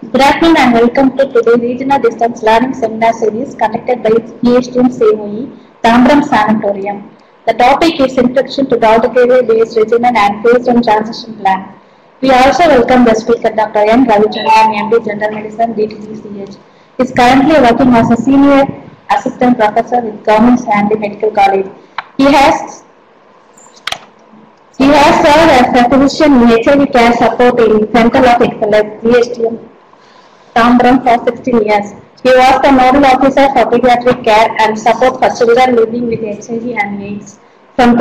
Good afternoon and welcome to today's Regional Distance Learning Seminar Series conducted by PhD in COE, Tambram Sanatorium. The topic is Introduction to Daldakere Based Regional and Phased and Transition Plan. We also welcome the speaker Dr. N. Ravichandran, MD General Medicine, DTDCH. He is currently working as a senior assistant professor with Government Stanley Medical College. He has he has served as a physician in HIV care support in Center of Excellence, GSTM, Tambram for 16 years. He was the nodal officer for pediatric care and support for children living with HIV and AIDS from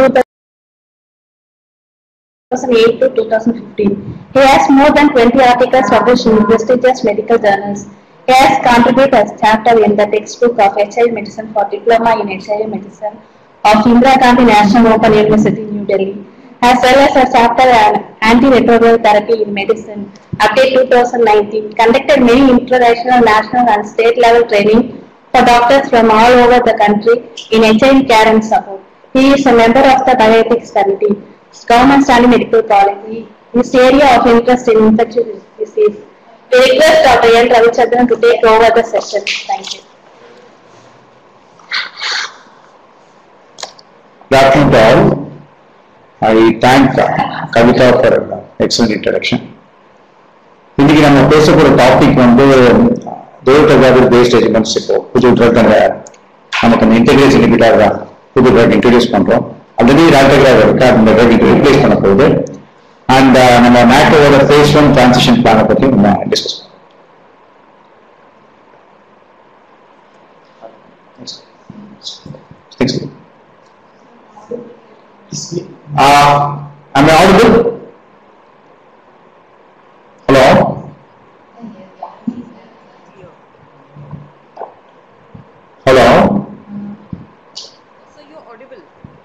2008 to 2015. He has more than 20 articles published in prestigious medical journals. He has contributed as chapter in the textbook of HIV medicine for diploma in HIV medicine of Indira Gandhi National Open University, New Delhi as well as a chapter on antiretroviral therapy in medicine update 2019 conducted many international national and state level training for doctors from all over the country in HIV care and support he is a member of the bioethics committee government Stanley medical college his area of interest in infectious disease we request dr n ravichandran to take over the session thank you Good afternoon to all. I thank uh, Kavita for uh, excellent introduction. இன்னைக்கு நம்ம பேச போற topic வந்து தேவதகாவில் paste எஜிமெண்ட்ஸ் இப்போ புது drug அந்த நமக்கு அந்த இன்டெகிரேஸ் இன்ஹிபிட்டர் புது ட்ரக் இன்ட்ரடியூஸ் பண்றோம் ஆல்ரெடி ராட்டகிராவ் இருக்கு அந்த ட்ரக் இது ரிப்ளேஸ் பண்ண போகுது அண்ட் நம்ம மேக்ரோவோட ஃபேஸ் ஒன் டிரான்சிஷன் பிளானை பத்தி நம்ம டிஸ்கஸ் பண்ணுவோம் Thanks. Uh, am I audible? Hello? Hello? So you're audible.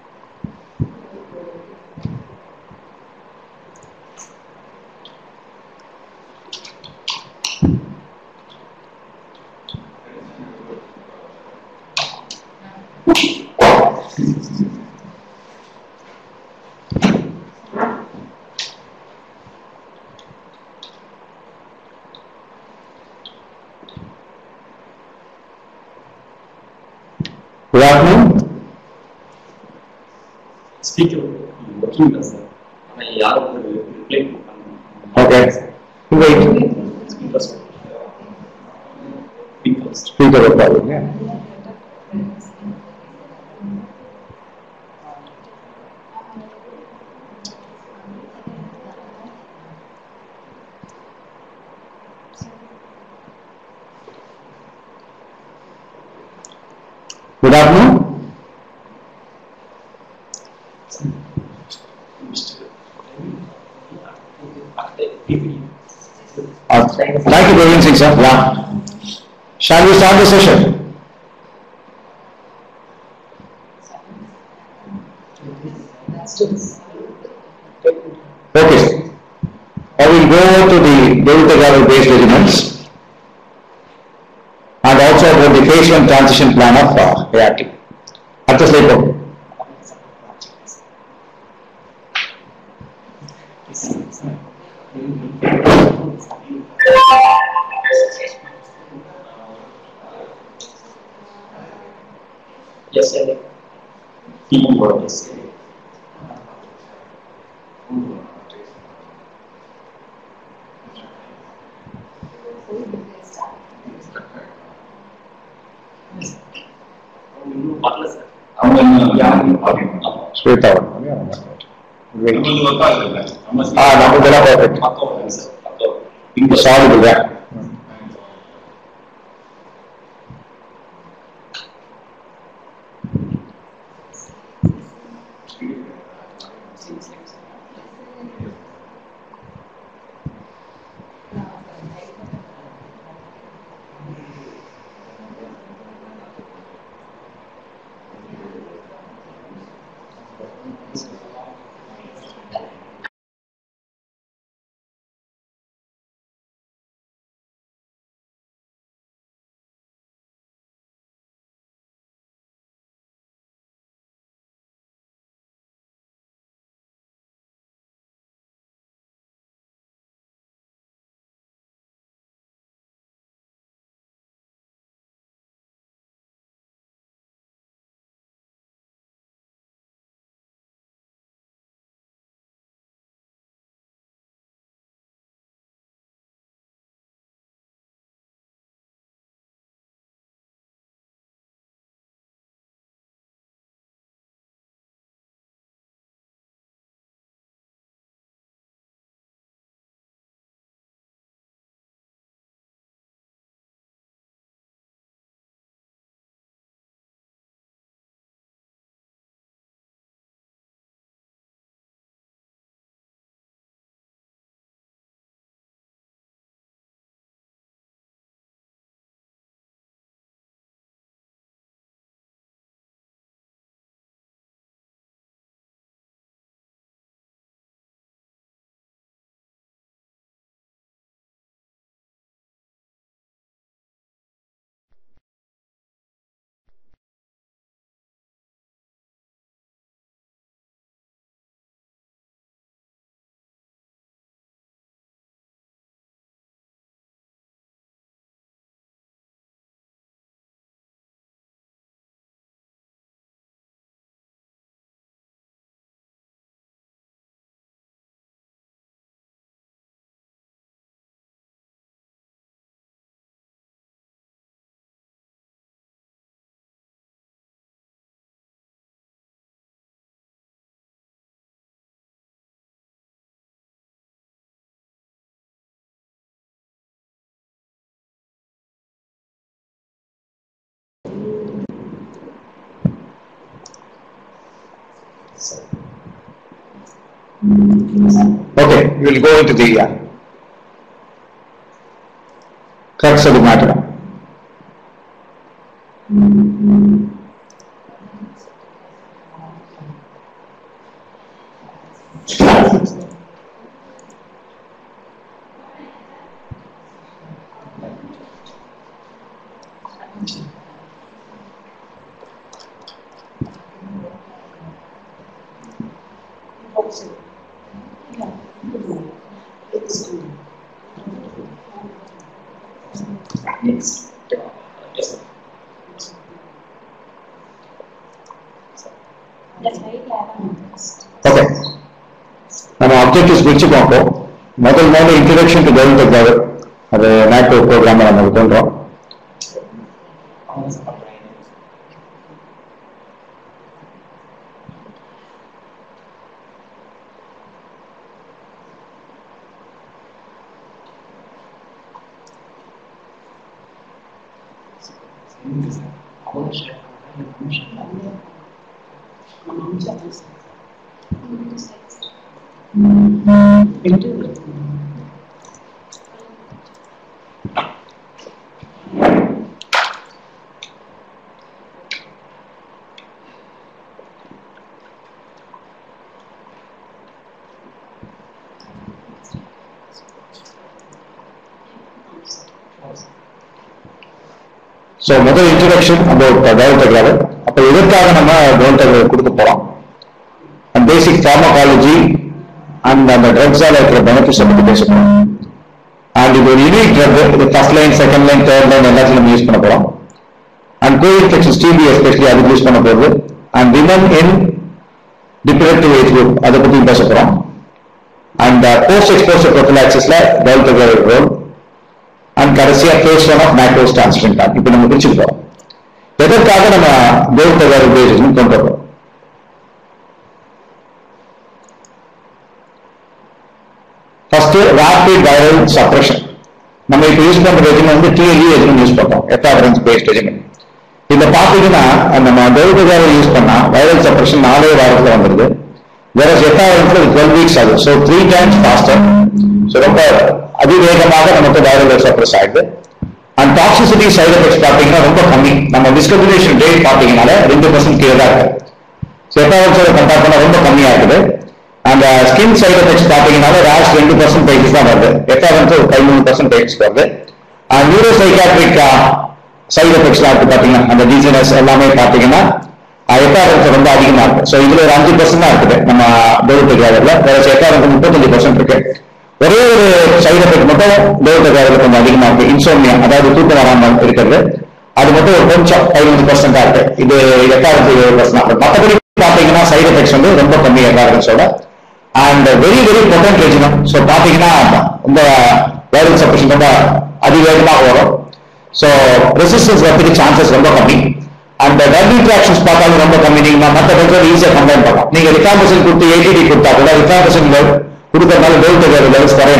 Good afternoon. Speaker working தான் சார் ஆனால் யாரும் ஒரு ரிப்ளை பண்ண Okay. Wait. Speaker speaker Speaker of problem, yeah. Good afternoon. Uh, Thank you, Praveen Singh, sir. Yeah. Shall we start the session? Okay. sir. I will go to the Devitagara based regiments and also about the phase one transition plan of uh, ART. At the slide, go. Yes sir team yes இன்னும் வரல sir அவங்க இன்னும் யாரும் பார்க்கணும். Sweta. Wait. நம்மளுக்கு work ஆகுதுல்ல? நம்ம Ah, நம்ம இதெல்லாம் perfect. பக்கம் வருங்க சார் பக்கம் It's solid, yeah. Okay, we will go into the uh, crux of the matter. Yes. Yes, sir. Okay நம்ம அப்ஜெக்டிவ்ஸ் பிரிச்சு பார்ப்போம் முதல் முதல்ல இன்ட்ரடக்ஷன் டு டெவலப் கிராவர் அது நாட்டோ ப்ரோக்ராம் நம்ம பண்றோம் ஆமாம் சார் அப்புறம் ஸோ முதல் இன்ட்ரடக்ஷன் அபவுட் டெவலப் கிராவர் அப்போ இதற்காக நம்ம டெவலப் கொடுக்க போறோம் அண்ட் பேசிக் ஃபார்மகாலஜி அண்ட் அந்த ட்ரக்ஸால இருக்கிற பெனிஃபிட்ஸ் பற்றி பேச போறோம் அண்ட் இது ஒரு யூனிக் ட்ரக் இது first line second line third line எல்லாத்தையும் நம்ம யூஸ் பண்ண போறோம் and COVID infection TB especially அதுக்கு யூஸ் பண்ண போகுது and women in reproductive age group அதை பற்றியும் பேச போறோம் அண்ட் போஸ்ட் எக்ஸ்போசர் ப்ரொஃபிலாக்சிஸ்ல டெவலப் ரோல் அண்ட் கடைசியா phase one of macros transmission time இப்போ நம்ம பிரிச்சுக்கிட்டோம் எதற்காக நம்ம டெவலப் பேஜ் கொண்டு வரோம் ஃபர்ஸ்ட் ரேபிட் வைரல் சப்ரஷன் நம்ம இப்போ யூஸ் பண்ற ரெஜிமெண்ட் வந்து டிஎல்இ ரெஜிமெண்ட் யூஸ் பண்றோம் எஃப்ஆர்என்ஸ் பேஸ்ட் ரெஜிமெண்ட் இதை பார்த்தீங்கன்னா நம்ம டெல்டா யூஸ் பண்ணா வைரல் சப்ரஷன் நாலே வாரத்தில் வந்துருது வேற எஃப்ஆர்என்ஸ்ல டுவெல் வீக்ஸ் ஆகுது so three times faster so ரொம்ப அதிவேகமாக நமக்கு வைரல் சப்ரஸ் ஆயிடுது அண்ட் டாக்ஸிசிட்டி சைடு எஃபெக்ட்ஸ் பார்த்தீங்கன்னா ரொம்ப கம்மி நம்ம டிஸ்கிரிமினேஷன் ரேட் பார்த்தீங்கன்னால ரெண்டு பர்சன்ட் கீழே தான் இருக்கு ஸோ எஃப்ஆர்என்ஸோட கம்பேர் பண்ணா ரொம்ப கம்மியா இருக்குது அந்த ஸ்கின் சைடு எஃபெக்ட்ஸ் பார்த்தீங்கன்னா ரேஷ் ரெண்டு பர்சன்டேஜ் தான் வருது எஃப்ஆர்என்ஸ் ஒரு பதிமூணு பர்சன்டேஜ் வருது அண்ட் நியூரோ சைக்காட்ரிக் சைடு எஃபெக்ட்ஸ்லாம் இருக்கு பார்த்தீங்கன்னா அந்த டிசைனஸ் எல்லாமே பார்த்தீங்கன்னா எஃப்ஆர்என்ஸ் ரொம்ப அதிகமா இருக்கு ஸோ இதுல ஒரு அஞ்சு பர்சன்ட் தான் இருக்குது நம்ம டெவலப் கேரில் வேற எஃப்ஆர்என்ஸ் முப்பத்தஞ்சு பர்சன்ட் இருக்கு ஒரே ஒரு சைடு எஃபெக்ட் மட்டும் டெவலப் கேரில் கொஞ்சம் அதிகமா இருக்கு இன்சோமியா அதாவது தூக்கம் வராமல் இருக்கிறது அது மட்டும் ஒரு கொஞ்சம் பதினஞ்சு பர்சன்டா இருக்கு இது எஃப்ஆர்என்ஸ் இருபது பர்சன்ட் மற்றபடி பார்த்தீங்கன்னா சைடு எஃபெக்ட்ஸ் வந்து ரொம்ப கம்மி எஃப்ஆர்என்ஸோட and very very potent regimen so பார்த்தீங்கன்னா இந்த வைரல் சப்ரேஷன் ரொம்ப அதிவேகமாக வரும் ஸோ ரெசிஸ்டன்ஸ் வரதுக்கு சான்சஸ் ரொம்ப கம்மி அந்த டர்க் இன்ட்ராக்ஷன்ஸ் பார்த்தாலும் ரொம்ப கம்மி நீங்க மற்ற ட்ரக்ஸோட ஈஸியாக கம்பேர் பண்ணலாம் நீங்க ரிகாம்பசன் கொடுத்து ஏடிடி கொடுத்தா கூட ரிகாம்பசன் கொடுக்கறதுனால டெவலப் லெவல்ஸ் குறையும்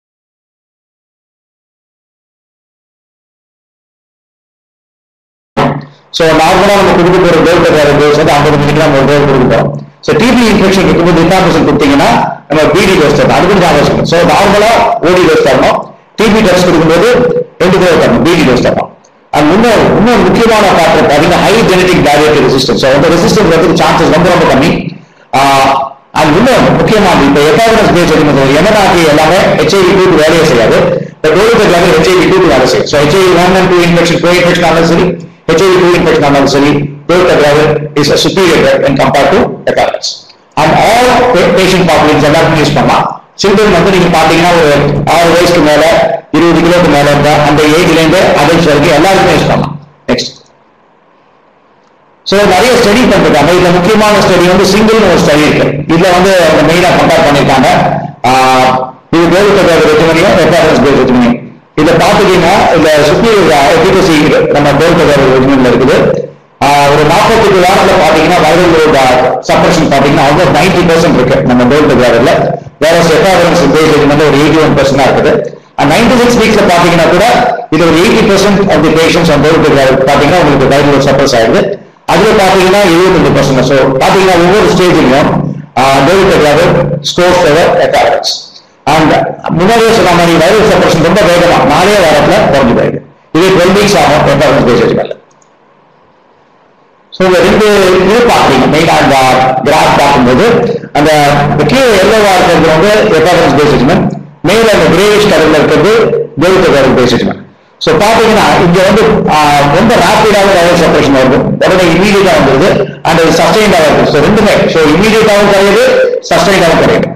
ஸோ நார்மலாக நம்ம கொடுக்க போகிற டெவலப் டோஸ் வந்து ஐம்பது மில்லிகிராம் ஒரு டோஸ் கொடுக்க போகிறோம் ஸோ டிபி இன்ஃபெக்ஷன் இருக்கும்போது ரிகாம்பசன் கொடுத்தீங்கன்னா நம்ம பிடி டோஸ் தரணும் அது கொஞ்சம் அவசியம் ஸோ நார்மலா ஓடி டோஸ் தரணும் டிபி டோஸ் கொடுக்கும்போது ரெண்டு டோஸ் தரணும் பிடி டோஸ் தரணும் அது இன்னும் இன்னும் முக்கியமான ஃபேக்டர் பார்த்தீங்கன்னா high genetic barrier resistance so அந்த ரெசிஸ்டன்ஸ் வரதுக்கு சான்சஸ் ரொம்ப ரொம்ப கம்மி அது இன்னும் முக்கியமானது இப்போ எட்டாவது பேஸ் எடுக்கும்போது எமனாக்கி எல்லாமே ஹெச்ஐவி டூக்கு வேலையை செய்யாது இப்போ டோலுக்கு எல்லாமே ஹெச்ஐவி டூக்கு வேலை செய்யும் so HIV one and two infection co infection ஆனாலும் சரி ஹெச்ஐவி டூ இன்ஃபெக்ஷன் ஆனாலும் சரி டோலுக்கு driver is a superior drug compared to எட்டாவது அண்ட் ஆல் பேஷண்ட் பாப்புலேஷன் எல்லாருக்கும் யூஸ் பண்ணலாம் சில்ட்ரன் வந்து நீங்க பாத்தீங்கன்னா ஒரு ஆறு வயசுக்கு மேல இருபது கிலோக்கு மேல இருந்தா அந்த ஏஜ்ல இருந்து அடல்ட்ஸ் வரைக்கும் எல்லாருக்குமே யூஸ் பண்ணலாம் நெக்ஸ்ட் ஸோ நிறைய ஸ்டடி பண்ணிருக்காங்க இதுல முக்கியமான ஸ்டடி வந்து சிங்கிள் ஒரு ஸ்டடி இருக்கு இதுல வந்து அவங்க மெயினா கம்பேர் பண்ணிருக்காங்க ஆஹ் இது டெவலப் ரெஜிமனியும் எஃப்ஆர்எஸ் பேஸ் ரெஜிமனியும் இதை பார்த்துட்டீங்கன்னா இந்த சுப்பீரியர் எஃபிகசி நம்ம டெவலப் ரெஜிமெண்ட்ல இருக்குது ஆஹ் ஒரு நாற்பத்தெட்டு வாரத்துல பாத்தீங்கன்னா வைரலோட சப்ரஷன் பாத்தீங்கன்னா ஆல்மோஸ்ட் நைன்டி பர்சன்ட் இருக்கு நம்ம டோல்ட் கிராவர்ல வேற எஃப்ஆர்என்ஸ் பேஸ் ரெஜிமெண்ட் ஒரு எயிட்டி ஒன் பர்சன்டா இருக்குது நைன்டி சிக்ஸ் வீக்ஸ்ல பாத்தீங்கன்னா கூட இது ஒரு eighty percent of the patients on dolutegravir பாத்தீங்கன்னா உங்களுக்கு வைரல் சப்ரஸ் ஆயிடுது அதுல பாத்தீங்கன்னா எழுபத்தஞ்சு பர்சன்ட் ஸோ பாத்தீங்கன்னா ஒவ்வொரு ஸ்டேஜ்லயும் டேவிட் ஸ்கோர்ஸ் எக்காரன்ஸ் அண்ட் முன்னாடியே சொன்ன மாதிரி வைரஸ் சப்ரேஷன் ரொம்ப வேகமா நாலே வாரத்துல குறைஞ்சு போயிடுது இது டுவெல் வீக்ஸ் ஆகும் எக்காரன்ஸ் பேசேஜ் மேல ஸோ இந்த ரெண்டு இது பார்க்குறீங்க மெயினாக அந்த கிராஃப் பார்க்கும்போது அந்த இந்த கீழே எல்லோவா இருக்கிறது வந்து எக்காரன்ஸ் பேசிஜ்மெண்ட் மேல அந்த கிரேவிஷ் கலர்ல இருக்கிறது டெலிட்டர் பேசிஜ்மெண்ட் ஸோ பார்த்தீங்கன்னா இங்க வந்து ஆஹ், ரொம்ப ரேப்பிடாக வைரஸ் செப்பரேஷன் வருது உடனே இமீடியட்டா வந்துருது அண்ட் அது சஸ்டைண்டாக இருக்கு ஸோ ரெண்டுமே ஸோ இமீடியட்டாகவும் குறையுது சஸ்டைண்டாகவும் குறையுது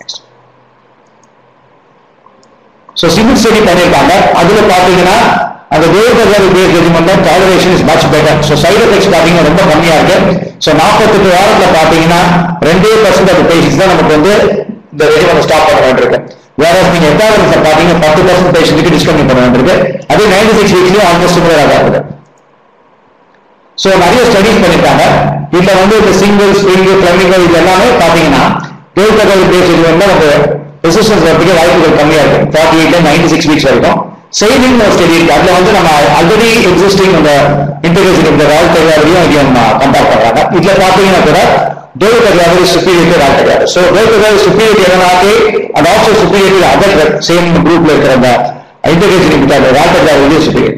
ஸோ சிவில் ஸ்டடி பண்ணியிருக்காங்க அதுல பாத்தீங்கன்னா அந்த வேர்கர் base regiment toleration is much better so side effects பாத்தீங்கன்னா ரொம்ப கம்மியா இருக்கு ஸோ நாற்பத்தெட்டு வாரத்துல பாத்தீங்கன்னா ரெண்டே பர்சன்ட் ஆஃப் பேஷன்ஸ் தான் நமக்கு வந்து இந்த ரெஜிமெண்ட் ஸ்டாப் பண்ண வேண்டியிருக்கு வேற நீங்க எட்டாவது பாத்தீங்கன்னா பத்து பர்சன்ட் பேஷண்ட்டுக்கு டிஸ்கண்டியூ பண்ண வேண்டியிருக்கு அதே நைன்டி சிக்ஸ் வீக்லயும் ஆல்மோஸ்ட் சிமிலராக தான் இருக்குது சோ நிறைய ஸ்டடிஸ் பண்ணிருக்காங்க இதுல வந்து இந்த சிங்கிள் ஸ்ப்ரிங் பிளமிங்கோ இது எல்லாமே பாத்தீங்கன்னா டெல்டகல் பேஸ் இது வந்து நமக்கு ரெசிஸ்டன்ஸ் வரதுக்கு வாய்ப்புகள் கம்மியா இருக்கு forty eight ninety six weeks வரைக்கும் செய்திங் ஒரு ஸ்டடி இருக்கு அதுல வந்து நம்ம ஆல்ரெடி எக்ஸிஸ்டிங் அந்த இன்டெகிரேஷன் இந்த ரால் தெரியாதையும் இதையும் கம்பேர் பண்றாங்க இதுல பாத்தீங்கன்னா கூட டோல் தெரியாத சுப்பீரியர் ரால் தெரியாது ஸோ டோல் தெரியாத சுப்பீரியர் என்னன்னாக்கி and also superior other same குரூப்ல இருக்கிற அந்த இன்டெகிரேஷன் ரால் தெரியாத சுப்பீரியர்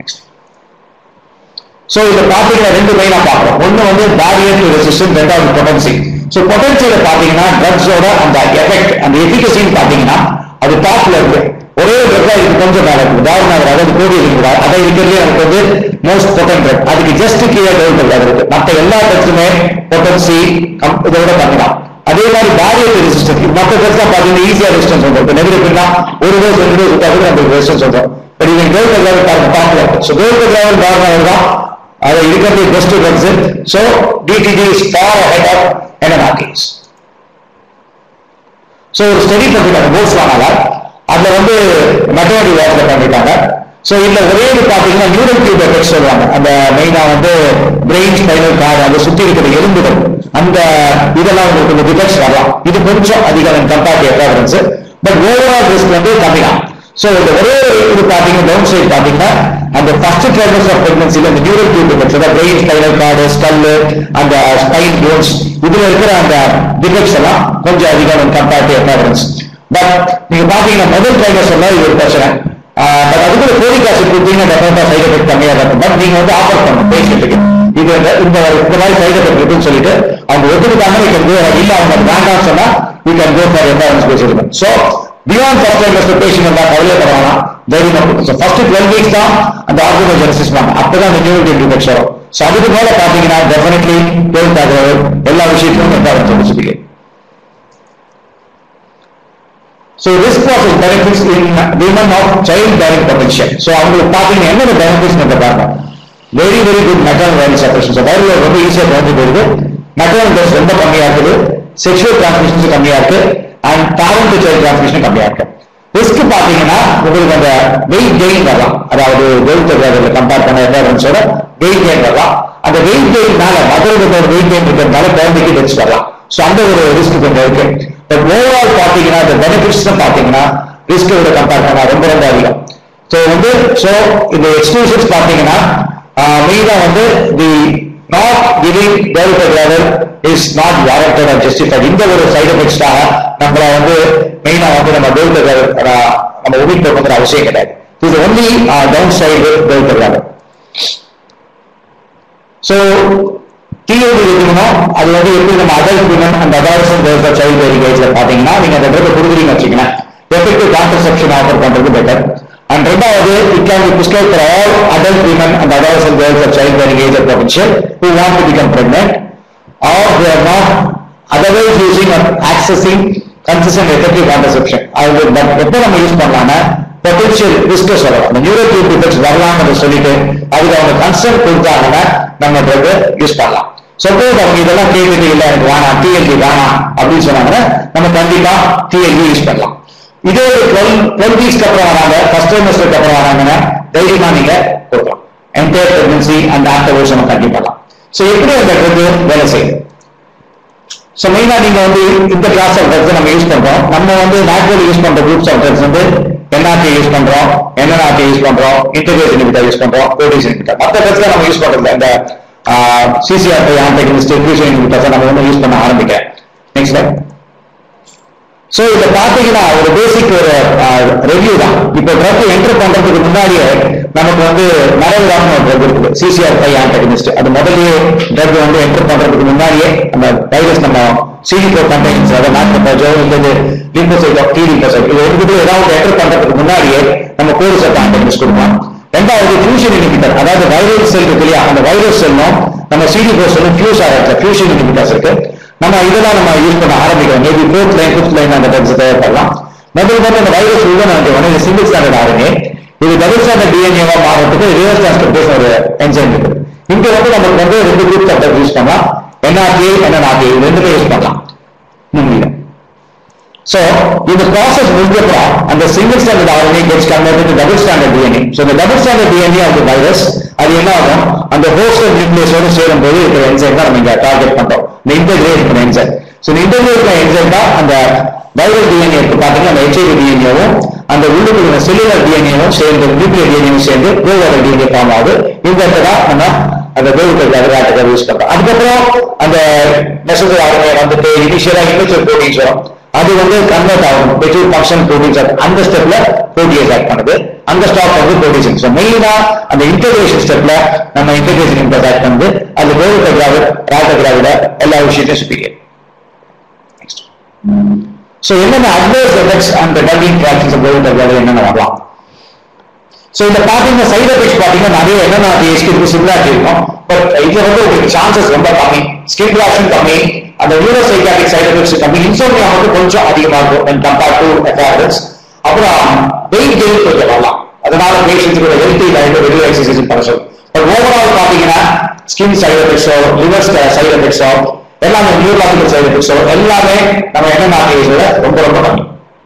சோ இத பாத்தீங்கன்னா ரெண்டு மெயினா பார்க்கறோம் ஒண்ணு வந்து பேரியர் டு ரெசிஸ்டன்ஸ் ரெண்டாவது பொட்டன்சி சோ பொட்டன்சியில பாத்தீங்கன்னா ட்ரக்ஸோட அந்த எஃபெக்ட் அந்த எஃபிகசின்னு பாத்தீங்கன்னா அது டாப்ல இருக்கு ஒரே ட்ரக் இது கொஞ்சம் மேல இருக்கு உதாரணம் அதாவது கோடி இருக்கு அதை இருக்கிறதே நமக்கு வந்து மோஸ்ட் பொட்டன் ட்ரக் அதுக்கு ஜஸ்ட் கீழே டெவலப் இருக்கு மத்த எல்லா ட்ரக்ஸுமே பொட்டன்சி இதை விட கம்மி தான் அதே மாதிரி பேரியர் ரெசிஸ்டன்ஸ் மற்ற ட்ரக்ஸ் தான் பாத்தீங்கன்னா ஈஸியா ரெசிஸ்டன்ஸ் வந்துடும் இப்போ நெகட்டிவ்னா ஒரு டோஸ் ரெண்டு டோஸ் விட்டா கூட நமக்கு ரெசிஸ்டன்ஸ் வந்துடும் பட் இது டெவலப் லெவல் டாப்ல இருக்கு ஸோ டெவலப் லெவல் காரணம் தான் அது இருக்கிறது best drugs so DTT is far head of NNRTIs so ஒரு ஸ்டடி பண்ணிருக்காங்க போல்ஸ் வாங்கல அதுல வந்து மெட்டோடி வாட்ச்ல பண்ணிருக்காங்க ஸோ இதுல ஒரே இது பாத்தீங்கன்னா நியூரல் டியூப் எஃபெக்ட் சொல்லுவாங்க அந்த மெயினா வந்து பிரெயின் ஸ்பைனல் கார்டு அதை சுத்தி இருக்கிற எலும்புகள் அந்த இதெல்லாம் உங்களுக்கு கொஞ்சம் டிஃபெக்ட்ஸ் வரலாம் இது கொஞ்சம் அதிகம் compared efavirenz but overall risk வந்து கம்மி தான் ஸோ இந்த ஒரே இது பாத்தீங்கன்னா டவுன் சைட் பாத்தீங்கன்னா அந்த ஃபர்ஸ்ட் ட்ரைமஸ் ஆஃப் பிரெக்னன்சில அந்த நியூரல் டியூப் எஃபெக்ட்ஸ் அதாவது பிரெயின் ஸ்பைனல் கார்டு ஸ்கல் அந்த ஸ்பைன் போன்ஸ் இதுல இருக்கிற அந்த டிஃபெக்ட்ஸ் எல்லாம் கொஞ்சம் அதிகம் கம்பேர்ட் எஃபரன்ஸ் பட் நீங்க பாத்தீங்கன்னா முதல் ட்ரைமஸ்டர்ல இது ஒரு பிரச்சனை பட் அதுக்குள்ள கோரிக் ஆசிட் கொடுத்தீங்கன்னா டெஃபினட்டா சைடு எஃபெக்ட் கம்மியா இருக்கும் பட் நீங்க வந்து ஆஃபர் பண்ணணும் பேஷண்ட்டுக்கு இது இந்த இந்த இந்த மாதிரி சைடு எஃபெக்ட் இருக்குன்னு சொல்லிட்டு அவங்க ஒத்துக்கிட்டாங்க நீ கேன் கோ இல்ல அவங்க அது வேண்டாம்னு சொன்னா you can go for efavirenz பேசிருக்கோம் so beyond first trimester patient வந்தா கவலையே பண்ணலாம் தைரியம் ஸோ ஃபர்ஸ்ட் டுவெல் வீக்ஸ் தான் அந்த ஆர்கனைசேஷன்ஸ் வாங்க அப்பதான் அந்த நியூரல் டிஃபெக்ட்ஸ் வரும் ஸோ அதுக்கு மேல பாத்தீங்கன்னா டெஃபினெட்லி டுவெல்த் ஆகிறது எல்லா விஷயத்திலும் எஃபரன்ஸ் சொல்லிட்டு So risk process benefits in women of child bearing potential. So அவங்களுக்கு பாத்தீங்கன்னா என்னென்ன பெனிஃபிட்ஸ் நம்ம பார்ப்போம் very very good maternal virus separation so viral ரொம்ப ஈஸியாக குறைஞ்சு போயிடுது மெட்டர்னல் டோஸ் ரொம்ப கம்மியா இருக்குது செக்ஷுவல் டிரான்ஸ்மிஷன்ஸ் கம்மியா இருக்கு and parent to child transmission கம்மியா இருக்கு ரிஸ்க் பாத்தீங்கன்னா உங்களுக்கு அந்த வெயிட் கெயின் வரலாம் அதாவது வெயிட் கம்பேர் பண்ண எஃபரன்ஸோட வெயிட் கெயின் வரலாம் அந்த வெயிட் கெயின் மேல மதரோட வெயிட் கெயின் இருக்கிறதுனால குழந்தைக்கு டெக்ஸ் வரலாம் ஸோ அந்த ஒரு ரிஸ்க் கொஞ்சம் இருக்கு பட் ஓவரால் பாத்தீங்கன்னா இந்த பெனிஃபிட்ஸ் பாத்தீங்கன்னா ரிஸ்க் விட கம்பேர் பண்ணா ரொம்ப ரொம்ப அதிகம் ஸோ வந்து ஸோ இந்த எக்ஸ்க்ளூஷன்ஸ் பாத்தீங்கன்னா மெயினா வந்து the not giving developed level is not warranted and justified இந்த ஒரு சைடு எஃபெக்ட்ஸ்க்காக நம்மள வந்து மெயினா வந்து நம்ம டெவலப்ட் லெவல் நம்ம ஒமிட் பண்ணுங்கிற அவசியம் கிடையாது இது only down side developed level so DOT இருக்கணும் அது வந்து எப்படி நம்ம அடல்ட் விமன் அந்த அடாலசன் கேர்ள்ஸ் சைல்ட் வெரி ஏஜ்ல பாத்தீங்கன்னா நீங்க அந்த ட்ரக் கொடுக்குறீங்க வச்சுக்கோங்க எஃபெக்டிவ் கான்ட்ரசெப்ஷன் ஆஃபர் பண்றது பெட்டர் அண்ட் ரெண்டாவது it can be prescribe for all adult women and adolescent girls of child வெரி age of potential who want to become pregnant or they are not otherwise using accessing consistent effective contraception அது but எப்போ நம்ம use பண்ணலாம்னா potential risk சொல்லலாம் அந்த neuro tube defects வரலாம்னு சொல்லிட்டு அதுக்கு அவங்க கன்சர்ன் கொடுத்தாங்கன்னா நம்ம ட்ரக் யூஸ் பண்ணலாம் சப்போஸ் அவங்க இதெல்லாம் கேட்டுட்டு இல்ல எனக்கு வேணாம் டிஎல்பி வேணாம் அப்படின்னு சொன்னாங்கன்னா நம்ம கண்டிப்பா டிஎல்பி யூஸ் பண்ணலாம் இதே ஒரு டுவெல் டுவெல் வீக்ஸ்க்கு அப்புறம் வராங்க ஃபர்ஸ்ட் ட்ரைமஸ்டருக்கு அப்புறம் வராங்கன்னா தைரியமா நீங்க கொடுக்கலாம் என்டையர் பிரெக்னன்சி அந்த ஆஃப்டர் நம்ம கண்டிப்பா பண்ணலாம் ஸோ எப்படி அந்த ட்ரக் வேலை செய்யுது ஸோ மெயினா நீங்க வந்து இந்த கிளாஸ் ஆஃப் ட்ரக்ஸ் நம்ம யூஸ் பண்றோம் நம்ம வந்து நேச்சுரல் யூஸ் பண்ற குரூப்ஸ் ஆஃப் ட்ரக்ஸ் வந்து என்ஆர்டி யூஸ் பண்றோம் என்என்ஆர்டி யூஸ் பண்றோம் இன்டகிரேஷன் இன்ஹிபிட்டர் யூஸ் பண்றோம் ப்ரோட்டீஸ் இன்ஹிபிட்டர் மற்ற ட்ரக்ஸ் நம்ம யூஸ் பண்றது இந்த சிசிஆர் ஆன்டெக்னிஸ்ட் ஃபியூஷன் இன்ஹிபிட்டர்ஸ் நம்ம வந்து யூஸ் பண்ண ஆரம்பிக்கிறேன் நெக்ஸ்ட் சோ இத பாத்தீங்கன்னா ஒரு பேசிக் ஒரு ரிவ்யூ தான் இப்போ ட்ரக் என்டர் பண்றதுக்கு முன்னாடியே நமக்கு வந்து நரவிராமன் ஒரு ட்ரக் இருக்குது சிசிஆர் ஃபைவ் ஆன்டகனிஸ்ட் அது முதல்லயே ட்ரக் வந்து என்டர் பண்றதுக்கு முன்னாடியே அந்த வைரஸ் நம்ம சிடி ஃபோர் கண்டெயின்ஸ் அதை நாட்கப்போஜோ இல்லது லிம்போசைட் ஆஃப் டிடி பசைட் இது ரெண்டு ஏதாவது என்டர் பண்றதுக்கு முன்னாடியே நம்ம கோடு சட்ட ஆன்டகனிஸ்ட் கொடுக்கலாம் ரெண்டாவது ஃபியூஷன் இன்ஹிபிட்டர் அதாவது வைரஸ் செல் இருக்கு இல்லையா அந்த வைரஸ் செல்லும் நம்ம சிடி ஃபோர் செல்லும் ஃபியூஸ் ஆகிருக்கு ஃபியூஷன் இன்ஹிபிட்டர்ஸ் இருக்கு நம்ம இதெல்லாம் நம்ம யூஸ் பண்ண ஆரம்பிக்கிறோம் maybe fourth line fifth line அந்த ட்ரக்ஸ் தேவைப்படலாம் முதல் முதல்ல அந்த வைரஸ் உள்ள நான் இது சிங்கிள் ஸ்டாண்டர்ட் ஆர்என்ஏ இது டபுள் ஸ்டாண்டர்ட் டிஎன்ஏவா மாறதுக்கு ரிவர்ஸ் டிரான்ஸ்கிரிப்டேஷன் ஒரு என்சைம் இருக்கு இங்க வந்து நமக்கு வந்து ரெண்டு குரூப் ஆஃப் ட்ரக் யூஸ் பண்ணலாம் என்ஆர்டி என்என்ஆர்டி இது ரெண்டுமே யூஸ் பண்ணலாம் இன்னும் So, இந்த process முடிஞ்சப்பறம் அந்த single stranded RNA gets converted to double stranded DNA. So, the double stranded DNA of the virus, அது என்ன ஆகும் அந்த host nucleaseோட சேரும்போது இருக்கிற enzyme தான் நம்ம இங்க டார்கெட் பண்றோம் இந்த இன்டெகிரேட் இருக்கிற enzyme. So, இந்த இன்டெகிரேட் இருக்கிற enzyme தான் அந்த வைரல் டிஎன்ஏ இருக்கு பாத்தீங்கன்னா அந்த ஹெச்ஐவி டிஎன்ஏவும் அந்த உள்ளுக்குள்ள செல்லுலர் டிஎன்ஏவும் சேர்ந்து நியூக்ளியர் டிஎன்ஏவும் சேர்ந்து கோவைரல் டிஎன்ஏ ஃபார்ம் ஆகுது இந்த இடத்துல தான் நம்ம அந்த கோவிக்கல் அகராட்டுக்கு யூஸ் பண்றோம் அதுக்கப்புறம் அந்த மெசேஜ் ஆர்என்ஏ வந்துட்டு இனிஷியலா இனிஷியல் ப்ரோட்டீன்ஸ் வரும் அது வந்து கன்வெர்ட் ஆகும் பெட்ரோல் ஃபங்க்ஷன் ப்ரோட்டீன்ஸ் அந்த ஸ்டெப்ல ப்ரோட்டீஸ் ஆட் பண்ணுது அந்த ஸ்டாப் வந்து ப்ரோட்டீன் ஸோ மெயினா அந்த இன்டகிரேஷன் ஸ்டெப்ல நம்ம இன்டகிரேஷன் இன்டர் ஆட் பண்ணுது அது கோவிக்க கிராவிட் ராட்ட கிராவிட எல்லா விஷயத்தையும் சுப்பீரியர் ஸோ என்னென்ன அட்வர்ஸ் எஃபெக்ட்ஸ் அந்த ட்ரக் இன்ட்ராக்ஷன்ஸ் கோவிக்க கிராவிட என்னென்ன வரலாம் ஸோ இந்த பாத்தீங்கன்னா சைடு எஃபெக்ட்ஸ் பாத்தீங்கன்னா நிறைய என்னென்ன எஸ்கிற்கு சிமிலாரிட்டி இருக்கும் பட் இதுல வந்து உங்களுக்கு சான்சஸ் ரொம்ப கம்மி ஸ்கின் ரியாக்ஷன் கம்மி அந்த நியூரோசைக்காட்டிக் சைடு எஃபெக்ட்ஸ் கம்மி இன்சோமியா மட்டும் கொஞ்சம் அதிகமா இருக்கும் when compared to எஃபாரன்ஸ் அப்புறம் வெயிட் கெயின் கொஞ்சம் வரலாம் அதனால பேஷண்ட்ஸோட ஹெல்த்தி லைஃப் ரெகுலர் எக்ஸசைஸ் பண்ண சொல்லும் பட் ஓவரால் பாத்தீங்கன்னா ஸ்கின் சைடு எஃபெக்ட்ஸோ லிவர் சைடு எஃபெக்ட்ஸோ எல்லாமே நியூரலாஜிக்கல் சைடு எஃபெக்ட்ஸோ எல்லாமே நம்ம என்ன விட ரொம்ப ரொம்ப கம்மி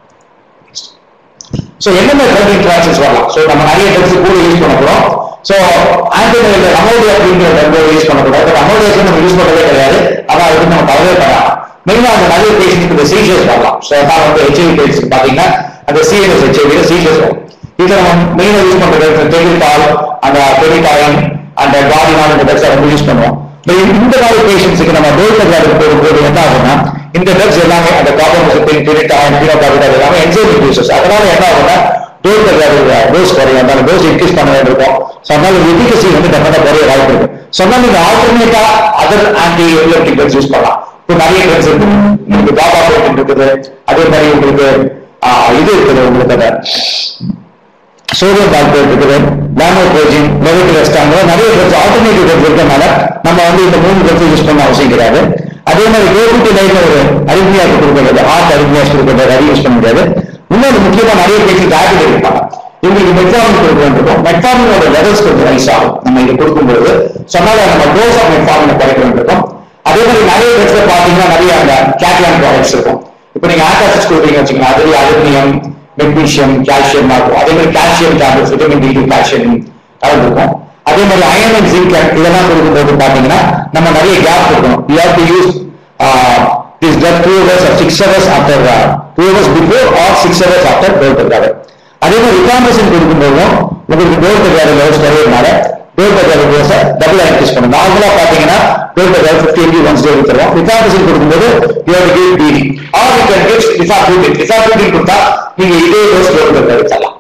ஸோ என்னென்ன ட்ரக் இன்ட்ராக்ஷன்ஸ் வரலாம் ஸோ நம்ம நிறைய ட்ரக்ஸ் கூட யூஸ் பண்ண போறோம் ஸோ ஆன்டிபயோட்டிக் அமோடியா அப்படிங்கிற ட்ரக் யூஸ் பண்ணக்கூடாது பட் அமோடியாஸ் நம்ம யூஸ் பண்ணவே கிடையாது ஆனால் அது வந்து நம்ம கவலையே பண்ணலாம் மெயினாக அந்த நிறைய பேஷண்ட்க்கு இந்த சீஷர்ஸ் வரலாம் ஸோ அதான் வந்து ஹெச்ஐவி பேஷண்ட் பார்த்தீங்கன்னா அந்த சிஎன்எஸ் ஹெச்ஐவியில் சீஷர்ஸ் வரும் இதில் நம்ம மெயினாக யூஸ் பண்ணுறது டெலிகால் அந்த பெரிகாயின் அந்த காடினால் இந்த ட்ரக்ஸை வந்து யூஸ் பண்ணுவோம் But இந்த மாதிரி பேஷண்ட்ஸுக்கு நம்ம டோல் போகும்போது என்ன ஆகும்னா இந்த ட்ரக்ஸ் எல்லாமே அந்த கார்போமோசிபின் பிரிட்டாயின் பினோகாபிடால் எல்லாமே என்சைம் யூசஸ் அதனால என்ன ஆகும்னா டோல் டோஸ் குறையும் அந்த டோஸ் இன்க்ரீஸ் பண்ண வேண்டியிருக்கும் ஸோ அதனால எபிகசி வந்து டெஃபினட்டா குறைய வாய்ப்பு இருக்கு ஸோ அதனால நீங்க ஆல்டர்னேட்டா other anti epileptic drugs use பண்ணலாம் இப்போ நிறைய ட்ரக்ஸ் இருக்கு உங்களுக்கு காபா புரோட்டீன் இருக்குது அதே மாதிரி உங்களுக்கு ஆஹ், இது இருக்குது உங்களுக்கு அந்த சோடியம் பால்பேட் இருக்குது லேமோட்ரோஜின் லெவட்டிரஸ்டாங்க நிறைய ட்ரக்ஸ் ஆல்டர்னேட்டிவ் ட்ரக்ஸ் இருக்கிறதுனால நம்ம வந்து இந்த மூணு ட்ரக்ஸ் யூஸ் பண்ண அவசியம் கிடையாது அதே மாதிரி கேபிட்டி லைஃப்ல ஒரு அரிமியாக்கு கொடுக்கிறது ஹார்ட் அரிமியாஸ் கொடுக்கிறது அது யூஸ் பண்ண முடியாது இன்னொரு முக்கியமா நிறைய பேருக்கு டயபெட் இருப்பாங்க இவங்களுக்கு மெட்ஃபார்மின் கொடுக்கணும் மெட்ஃபார்மினோட லெவல்ஸ் கொஞ்சம் ரைஸ் ஆகும் நம்ம இதை கொடுக்கும்போது சொன்னால நம்ம டோஸ் ஆஃப் மெட்ஃபார்மினை குறைக்க வேண்டியிருக்கும் அதே மாதிரி நிறைய ட்ரக்ஸ்ல பாத்தீங்கன்னா நிறைய அந்த கேட்லான் ப்ராடக்ட்ஸ் இருக்கும் இப்போ நீங்க ஆட்டாசிஸ் கொடுத்தீங்க வச்சுக்கோங்க அதுல அலுமினியம் மெக்னீசியம் கால்சியம் இருக்கும் அதே மாதிரி calcium tablets vitamin D two calcium கலந்துருக்கும் அதே மாதிரி அயன் அண்ட் ஜிங்க் இதெல்லாம் கொடுக்கும்போது பாத்தீங்கன்னா நம்ம நிறைய கேப் கொடுக்கணும் you have to use this drug two hours or six hours after two hours before or six hours after dolutegravir அதே மாதிரி ரிகாம்பசன் கொடுக்கும்போதும் உங்களுக்கு டோல் டெக்ராவர் லெவல்ஸ் குறையிறதுனால டோல் டெக்ராவர் டோஸை டபுள் இன்க்ரீஸ் பண்ணும் நார்மலா பாத்தீங்கன்னா dolutegravir fifty MG once day கொடுத்துருவோம் ரிகாம்பசன் கொடுக்கும்போது you have to give DT or you can give rifabutin rifabutin கொடுத்தா நீங்க இதே டோஸ் டோல் டெக்ராவர் தரலாம்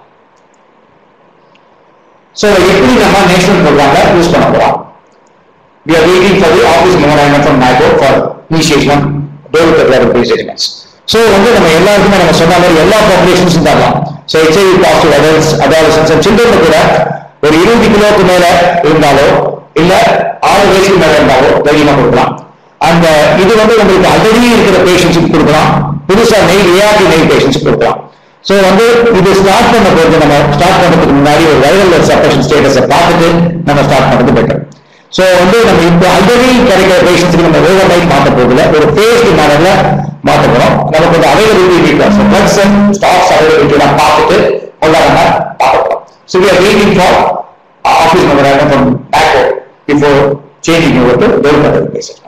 சோ எப்படி நம்ம நேஷனல் ப்ரோக்ராம்ல யூஸ் பண்ண போறோம் we are waiting for the office memorandum from NICO for initiation of dole declared base elements. So வந்து நம்ம எல்லாருக்குமே நம்ம சொன்ன மாதிரி எல்லா பாப்புலேஷன்ஸும் தரலாம் so HIV positive adults adolescents children கூட ஒரு இருபது கிலோக்கு மேல இருந்தாலோ இல்ல ஆறு வயசுக்கு மேல இருந்தாலோ தைரியமா கொடுக்கலாம் அந்த இது வந்து உங்களுக்கு ஆல்ரெடி இருக்கிற பேஷண்ட்ஸுக்கு கொடுக்கலாம் புதுசா நெய் ஏஆர்டி நெய் பேஷண்ட்ஸ் கொடுக்கலாம் சோ வந்து இது ஸ்டார்ட் பண்ண போது நம்ம ஸ்டார்ட் பண்றதுக்கு முன்னாடி ஒரு வைரல் சப்ரேஷன் ஸ்டேட்டஸை பார்த்துட்டு நம்ம ஸ்டார்ட் பண்றது பெட்டர் சோ வந்து நம்ம இப்போ ஆல்ரெடி கிடைக்கிற பேஷண்ட்ஸ்க்கு நம்ம ஓவர் நைட் மாத்த போதில்லை ஒரு பேஸ்ட் மாடல்ல மாத்த போறோம் நமக்கு ஒரு அவைலபிலிட்டி ட்ரக்ஸ் ஸ்டாக்ஸ் அவைலபிலிட்டி எல்லாம் பார்த்துட்டு கொண்டாட நம்ம பார்க்க போறோம் so we are waiting for office memorandum from பேக்கோ before changing over to development பேசிக்கலாம்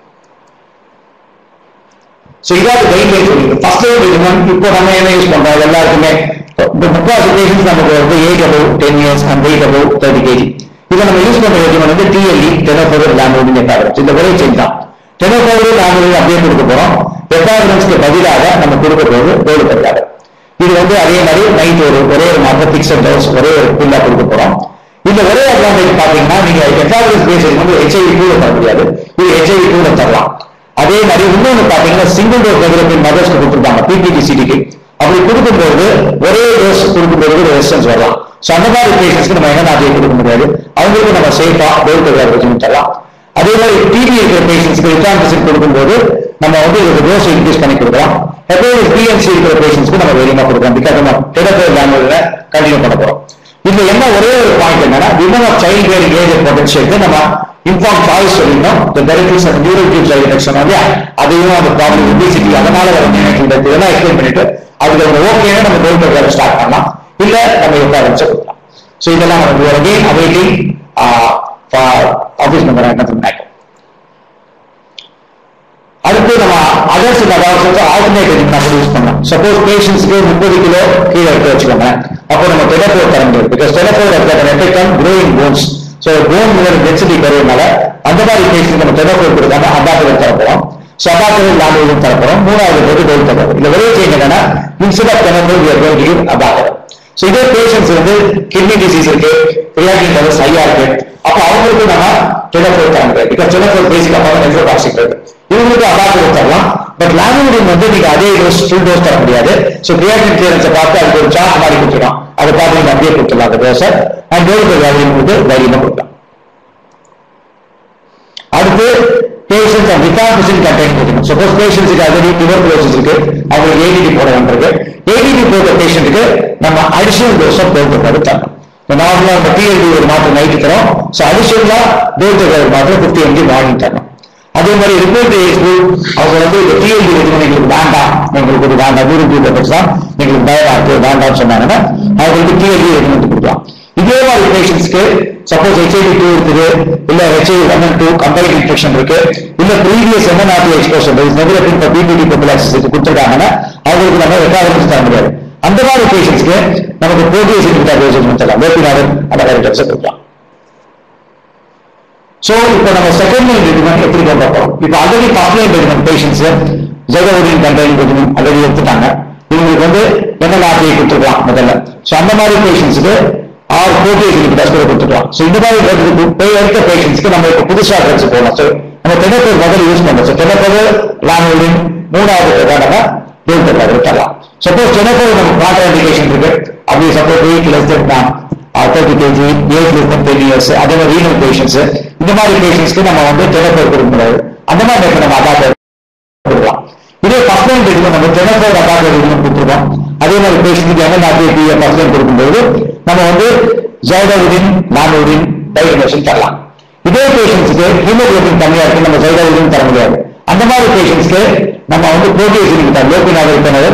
ஸோ இதாவது கைட்லைன் சொல்லிருக்கு ஃபர்ஸ்ட் எய்ட் இப்போ நம்ம என்ன யூஸ் பண்றோம் எல்லாருக்குமே இந்த முக்கால் பேஷன்ஸ் நமக்கு வந்து age above ten years and weight above thirty KG இதை நம்ம யூஸ் பண்ற ரெஜிமெண்ட் வந்து டிஎல்இ டெனோபோர் லாங்குவேஜ் எக்காகிரம்ஸ் இந்த ஒரே சேஞ்ச் தான் டெனோபோர் லாங்குவேஜ் அப்படியே கொடுக்க போறோம் எக்காகிரம்ஸ்க்கு பதிலாக நம்ம கொடுக்க போகிறது டோல் பதிலாக இது வந்து அதே மாதிரி நைட் ஒரு ஒரே ஒரு மாதம் பிக்சட் டோஸ் ஒரே ஒரு பில்லா கொடுக்க போறோம் இந்த ஒரே அட்வான்டேஜ் பாத்தீங்கன்னா நீங்க எக்காகிரம்ஸ் பேசிக் வந்து ஹெச்ஐவி டூல தர முடியாது இது ஹெச்ஐவி டூல தரலாம் அதே மாதிரி இன்னொன்னு பாத்தீங்கன்னா சிங்கிள் டோஸ் ரெகுலேட்டிங் மதர்ஸ்க்கு கொடுத்துருப்பாங்க பிபிடி சிடிக்கு அப்படி கொடுக்கும்போது ஒரே டோஸ் கொடுக்கும்போது ஒரு ரெசிஸ்டன்ஸ் வரலாம் ஸோ அந்த மாதிரி பேஷண்ட்ஸ்க்கு நம்ம என்ன நாட்டியை கொடுக்க முடியாது அவங்களுக்கு நம்ம சேஃபா டோல் ரெஜிமெண்ட் தரலாம் அதே மாதிரி டிபி இருக்கிற பேஷண்ட்ஸ்க்கு ரிட்டான்பிசின் கொடுக்கும்போது நம்ம வந்து இதுக்கு டோஸ் இன்க்ரீஸ் பண்ணி கொடுக்கலாம் ஹெப்படைட்டிஸ் பிஎன்சி இருக்கிற பேஷண்ட்ஸ்க்கு நம்ம வெளியமா கொடுக்கலாம் பிகாஸ் நம்ம டெடபோர் லாங்குவேஜ்ல கண்டினியூ பண்ண போறோம் இதுல என்ன ஒரே ஒரு பாயிண்ட் என்னன்னா women of child bearing age பொட்டன்ஷியலுக்கு நம்ம இன்ஃபார்ம் சாய்ஸ் சொல்லியிருந்தோம் இந்த benefits and neural tube side effects இல்லையா அதையும் அந்த ப்ராப்ளம் ஒபிசிட்டி அதனால வர நினைக்கின்றது இதெல்லாம் எக்ஸ்பிளைன் பண்ணிட்டு அதுக்கு நம்ம ஓகேன்னு நம்ம கோல் ப்ரோக்ராம் ஸ்டார்ட் பண்ணலாம் இல்ல நம்ம எஃப்ஆர்எம்ஸ் கொடுக்கலாம் ஸோ இதெல்லாம் நம்ம அகைன் அவைட்டிங் ஆஃபீஸ் நம்பர் என்ன மேட்டர் அடுத்து நம்ம அதர்ஸ் அதாவது ஆல்டர்னேட்டிவ் நம்ம யூஸ் பண்ணலாம் சப்போஸ் பேஷண்ட்ஸ்க்கு முப்பது கிலோ கீழே எடுத்து வச்சுக்கோங்க அப்போ நம்ம டெலஃபோர் தர முடியாது பிகாஸ் டெலஃபோர் effect on growing bones so bone density குறையனால அந்த மாதிரி பேஷண்ட் நம்ம டெலஃபோர் கொடுக்காம அபாக்கரை தர போறோம் ஸோ அபாக்கரை லாங்குவேஜ் தர போறோம் மூணாவது போட்டு டோல் தர போறோம் இந்த ஒரே சேஞ்ச் என்னன்னா இன்ஸ்டெட் ஆஃப் டெலஃபோர் we are going to give abacavir so இதே பேஷண்ட்ஸ் வந்து கிட்னி டிசீஸ் இருக்கு கிரியாட்டின் லெவல்ஸ் ஹையா இருக்கு அப்போ அவங்களுக்கு நம்ம டெலஃபோர் தர முடியாது பிகாஸ் டெலஃபோர் பேசிக் அப்போ நெஃப்ரோடாக்சிக் இருக்கு இவங்களுக்கு அபாக்கர் தரலாம் பட் லாங்குவேஜ் வந்து நீங்க அதே டோஸ் ஃபுல் டோஸ் தர முடியாது ஸோ கிரியாட்டின் கிளியரன்ஸை பார்த்து அதுக்கு ஒரு சார்ட் மாதிரி கொடுத்துடும் அதை பார்த்து நீங்க அப்படியே கொடுத்துடலாம் அந்த டோஸை அண்ட் டோலுக்கு வேல்யூ வந்து தைரியமா கொடுக்கலாம் அடுத்து பேஷன்ஸ் அண்ட் வித்தாபிசின் கண்டெயின் கொடுக்கணும் சப்போஸ் பேஷன்ஸுக்கு ஆல்ரெடி டியூபர்குலோசிஸ் இருக்கு அவங்களுக்கு ஏடிடி போட வேண்டியிருக்கு ஏடிடி போட்ட பேஷண்ட்டுக்கு நம்ம அடிஷனல் டோஸ் ஆஃப் டோல் தரணும் நார்மலா நம்ம டிஎல்டி ஒரு மாத்திரம் நைட்டு தரோம் ஸோ அடிஷனலா டோல் ஒரு மாத்திரம் ஃபிஃப்டி எம்ஜி மார்னிங் தரணும் அதே மாதிரி ரிப்போர்ட் ஏஜ் குரூப் அவங்க வந்து இந்த டிஎல்டி ரெஜிமெண்ட் எங்களுக்கு வேண்டாம் எங்களுக்கு ஒரு வேண்டாம் நூறு டூ பேப்பர்ஸ் தான் எங்களுக்கு பயமா இருக்கு வேண்டாம்னு சொன்னாங்கன்னா அவங்களுக்கு டிஎல்டி ரெஜிமெண்ட் கொடுக்கலாம் இதே மாதிரி பேஷண்ட்ஸ்க்கு சப்போஸ் ஹெச்ஐவி டூ இருக்குது இல்ல HIV one and two combine infection இருக்கு இல்ல ப்ரீவியஸ் எம்என்ஆர்டி எக்ஸ்போஷன் நெகட்டிவ் இப்போ பிபிடி ப்ரொபிலாக்சிஸ் கொடுத்துருக்காங்கன்னா அவங்களுக்கு நம்ம ரெக்கார்டு தர முடியாது அந்த மாதிரி பேஷண்ட்ஸ்க்கு நமக்கு ப்ரோட்டியஸ் இன்ஃபிட்டார் தரலாம் வேப்பினார் அந்த மாதிரி ட்ரக்ஸை கொடுக்கலாம் சோ இப்போ நம்ம செகண்ட் லைன் ட்ரீட்மெண்ட் எப்படி கொண்டு போறோம் இப்போ already first line treatment patients ஜெகவோடின் கண்டைன் ட்ரீட்மெண்ட் ஆல்ரெடி எடுத்துட்டாங்க இவங்களுக்கு வந்து என்ன நாட்டியை கொடுத்துருக்கலாம் முதல்ல சோ அந்த மாதிரி பேஷண்ட்ஸ்க்கு ஆர் ப்ரோட்டீஸ் இன்ஹிபிட்டர்ஸ் கூட கொடுத்துக்கலாம் சோ இந்த மாதிரி ட்ரக்ஸ் போய் எடுத்த பேஷண்ட்ஸ்க்கு நம்ம இப்போ புதுசா ட்ரக்ஸ் போடலாம் சோ நம்ம டெனப்போர் முதல்ல யூஸ் பண்றோம் சோ டெனப்போர் லானோலின் மூணாவது பிரகாரமா டோல் டெக்லாக தரலாம் சப்போஸ் டெனப்போர் நம்ம கான்ட்ரா இண்டிகேஷன் இருக்கு அப்படி suppose weight less than thirty KG age less than ten years அதே மாதிரி ரீனல் பேஷண்ட்ஸ் இந்த மாதிரி பேஷண்ட்ஸ்க்கு நம்ம வந்து டெனப்போர் கொடுக்க முடியாது அந்த மாதிரி நேரத்துல நம்ம அடாப்டர் கொடுக்கலாம் இதே ஃபர்ஸ்ட் லைன் ட்ரீட்மெண்ட் நம்ம டெனப்போர் அடாப்டர் ட்ரீட்மெண்ட் கொடுத்துருக்கோம் அதே மாதிரி பேஷண்ட்டுக்கு என்ன நாட்டு ஃபர்ஸ்ட் லைன் கொடுக்கும்போது நம்ம வந்து ஜைடோவின் நானூரின் டைகனேஷன் தரலாம் இதே பேஷண்ட்ஸ்க்கு ஹீமோகுளோபின் கம்மியா இருக்கு நம்ம ஜைடோவின் தர முடியாது அந்த மாதிரி பேஷண்ட்ஸ்க்கு நம்ம வந்து ப்ரோட்டீஸ் இருக்கு லோபினாக இருக்கிறவர்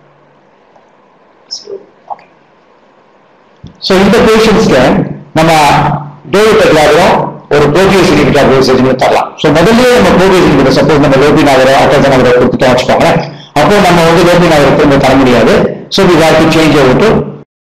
சோ இந்த பேஷண்ட்ஸ்க்கு நம்ம டோல் டெக்லாகவும் ஒரு ப்ரோட்டீஸ் இன்ஹிபிட்டர் டோசேஜ் தரலாம் சோ முதல்லயே நம்ம ப்ரோட்டீஸ் இன்ஹிபிட்டர் சப்போஸ் நம்ம லோபினாகரோ அட்டோசனாகரோ கொடுத்துட்டோம் வச்சுக்கோங்க அப்போ நம்ம வந்து லோபினாகரை திரும்ப தர முடியாது so we have to change over to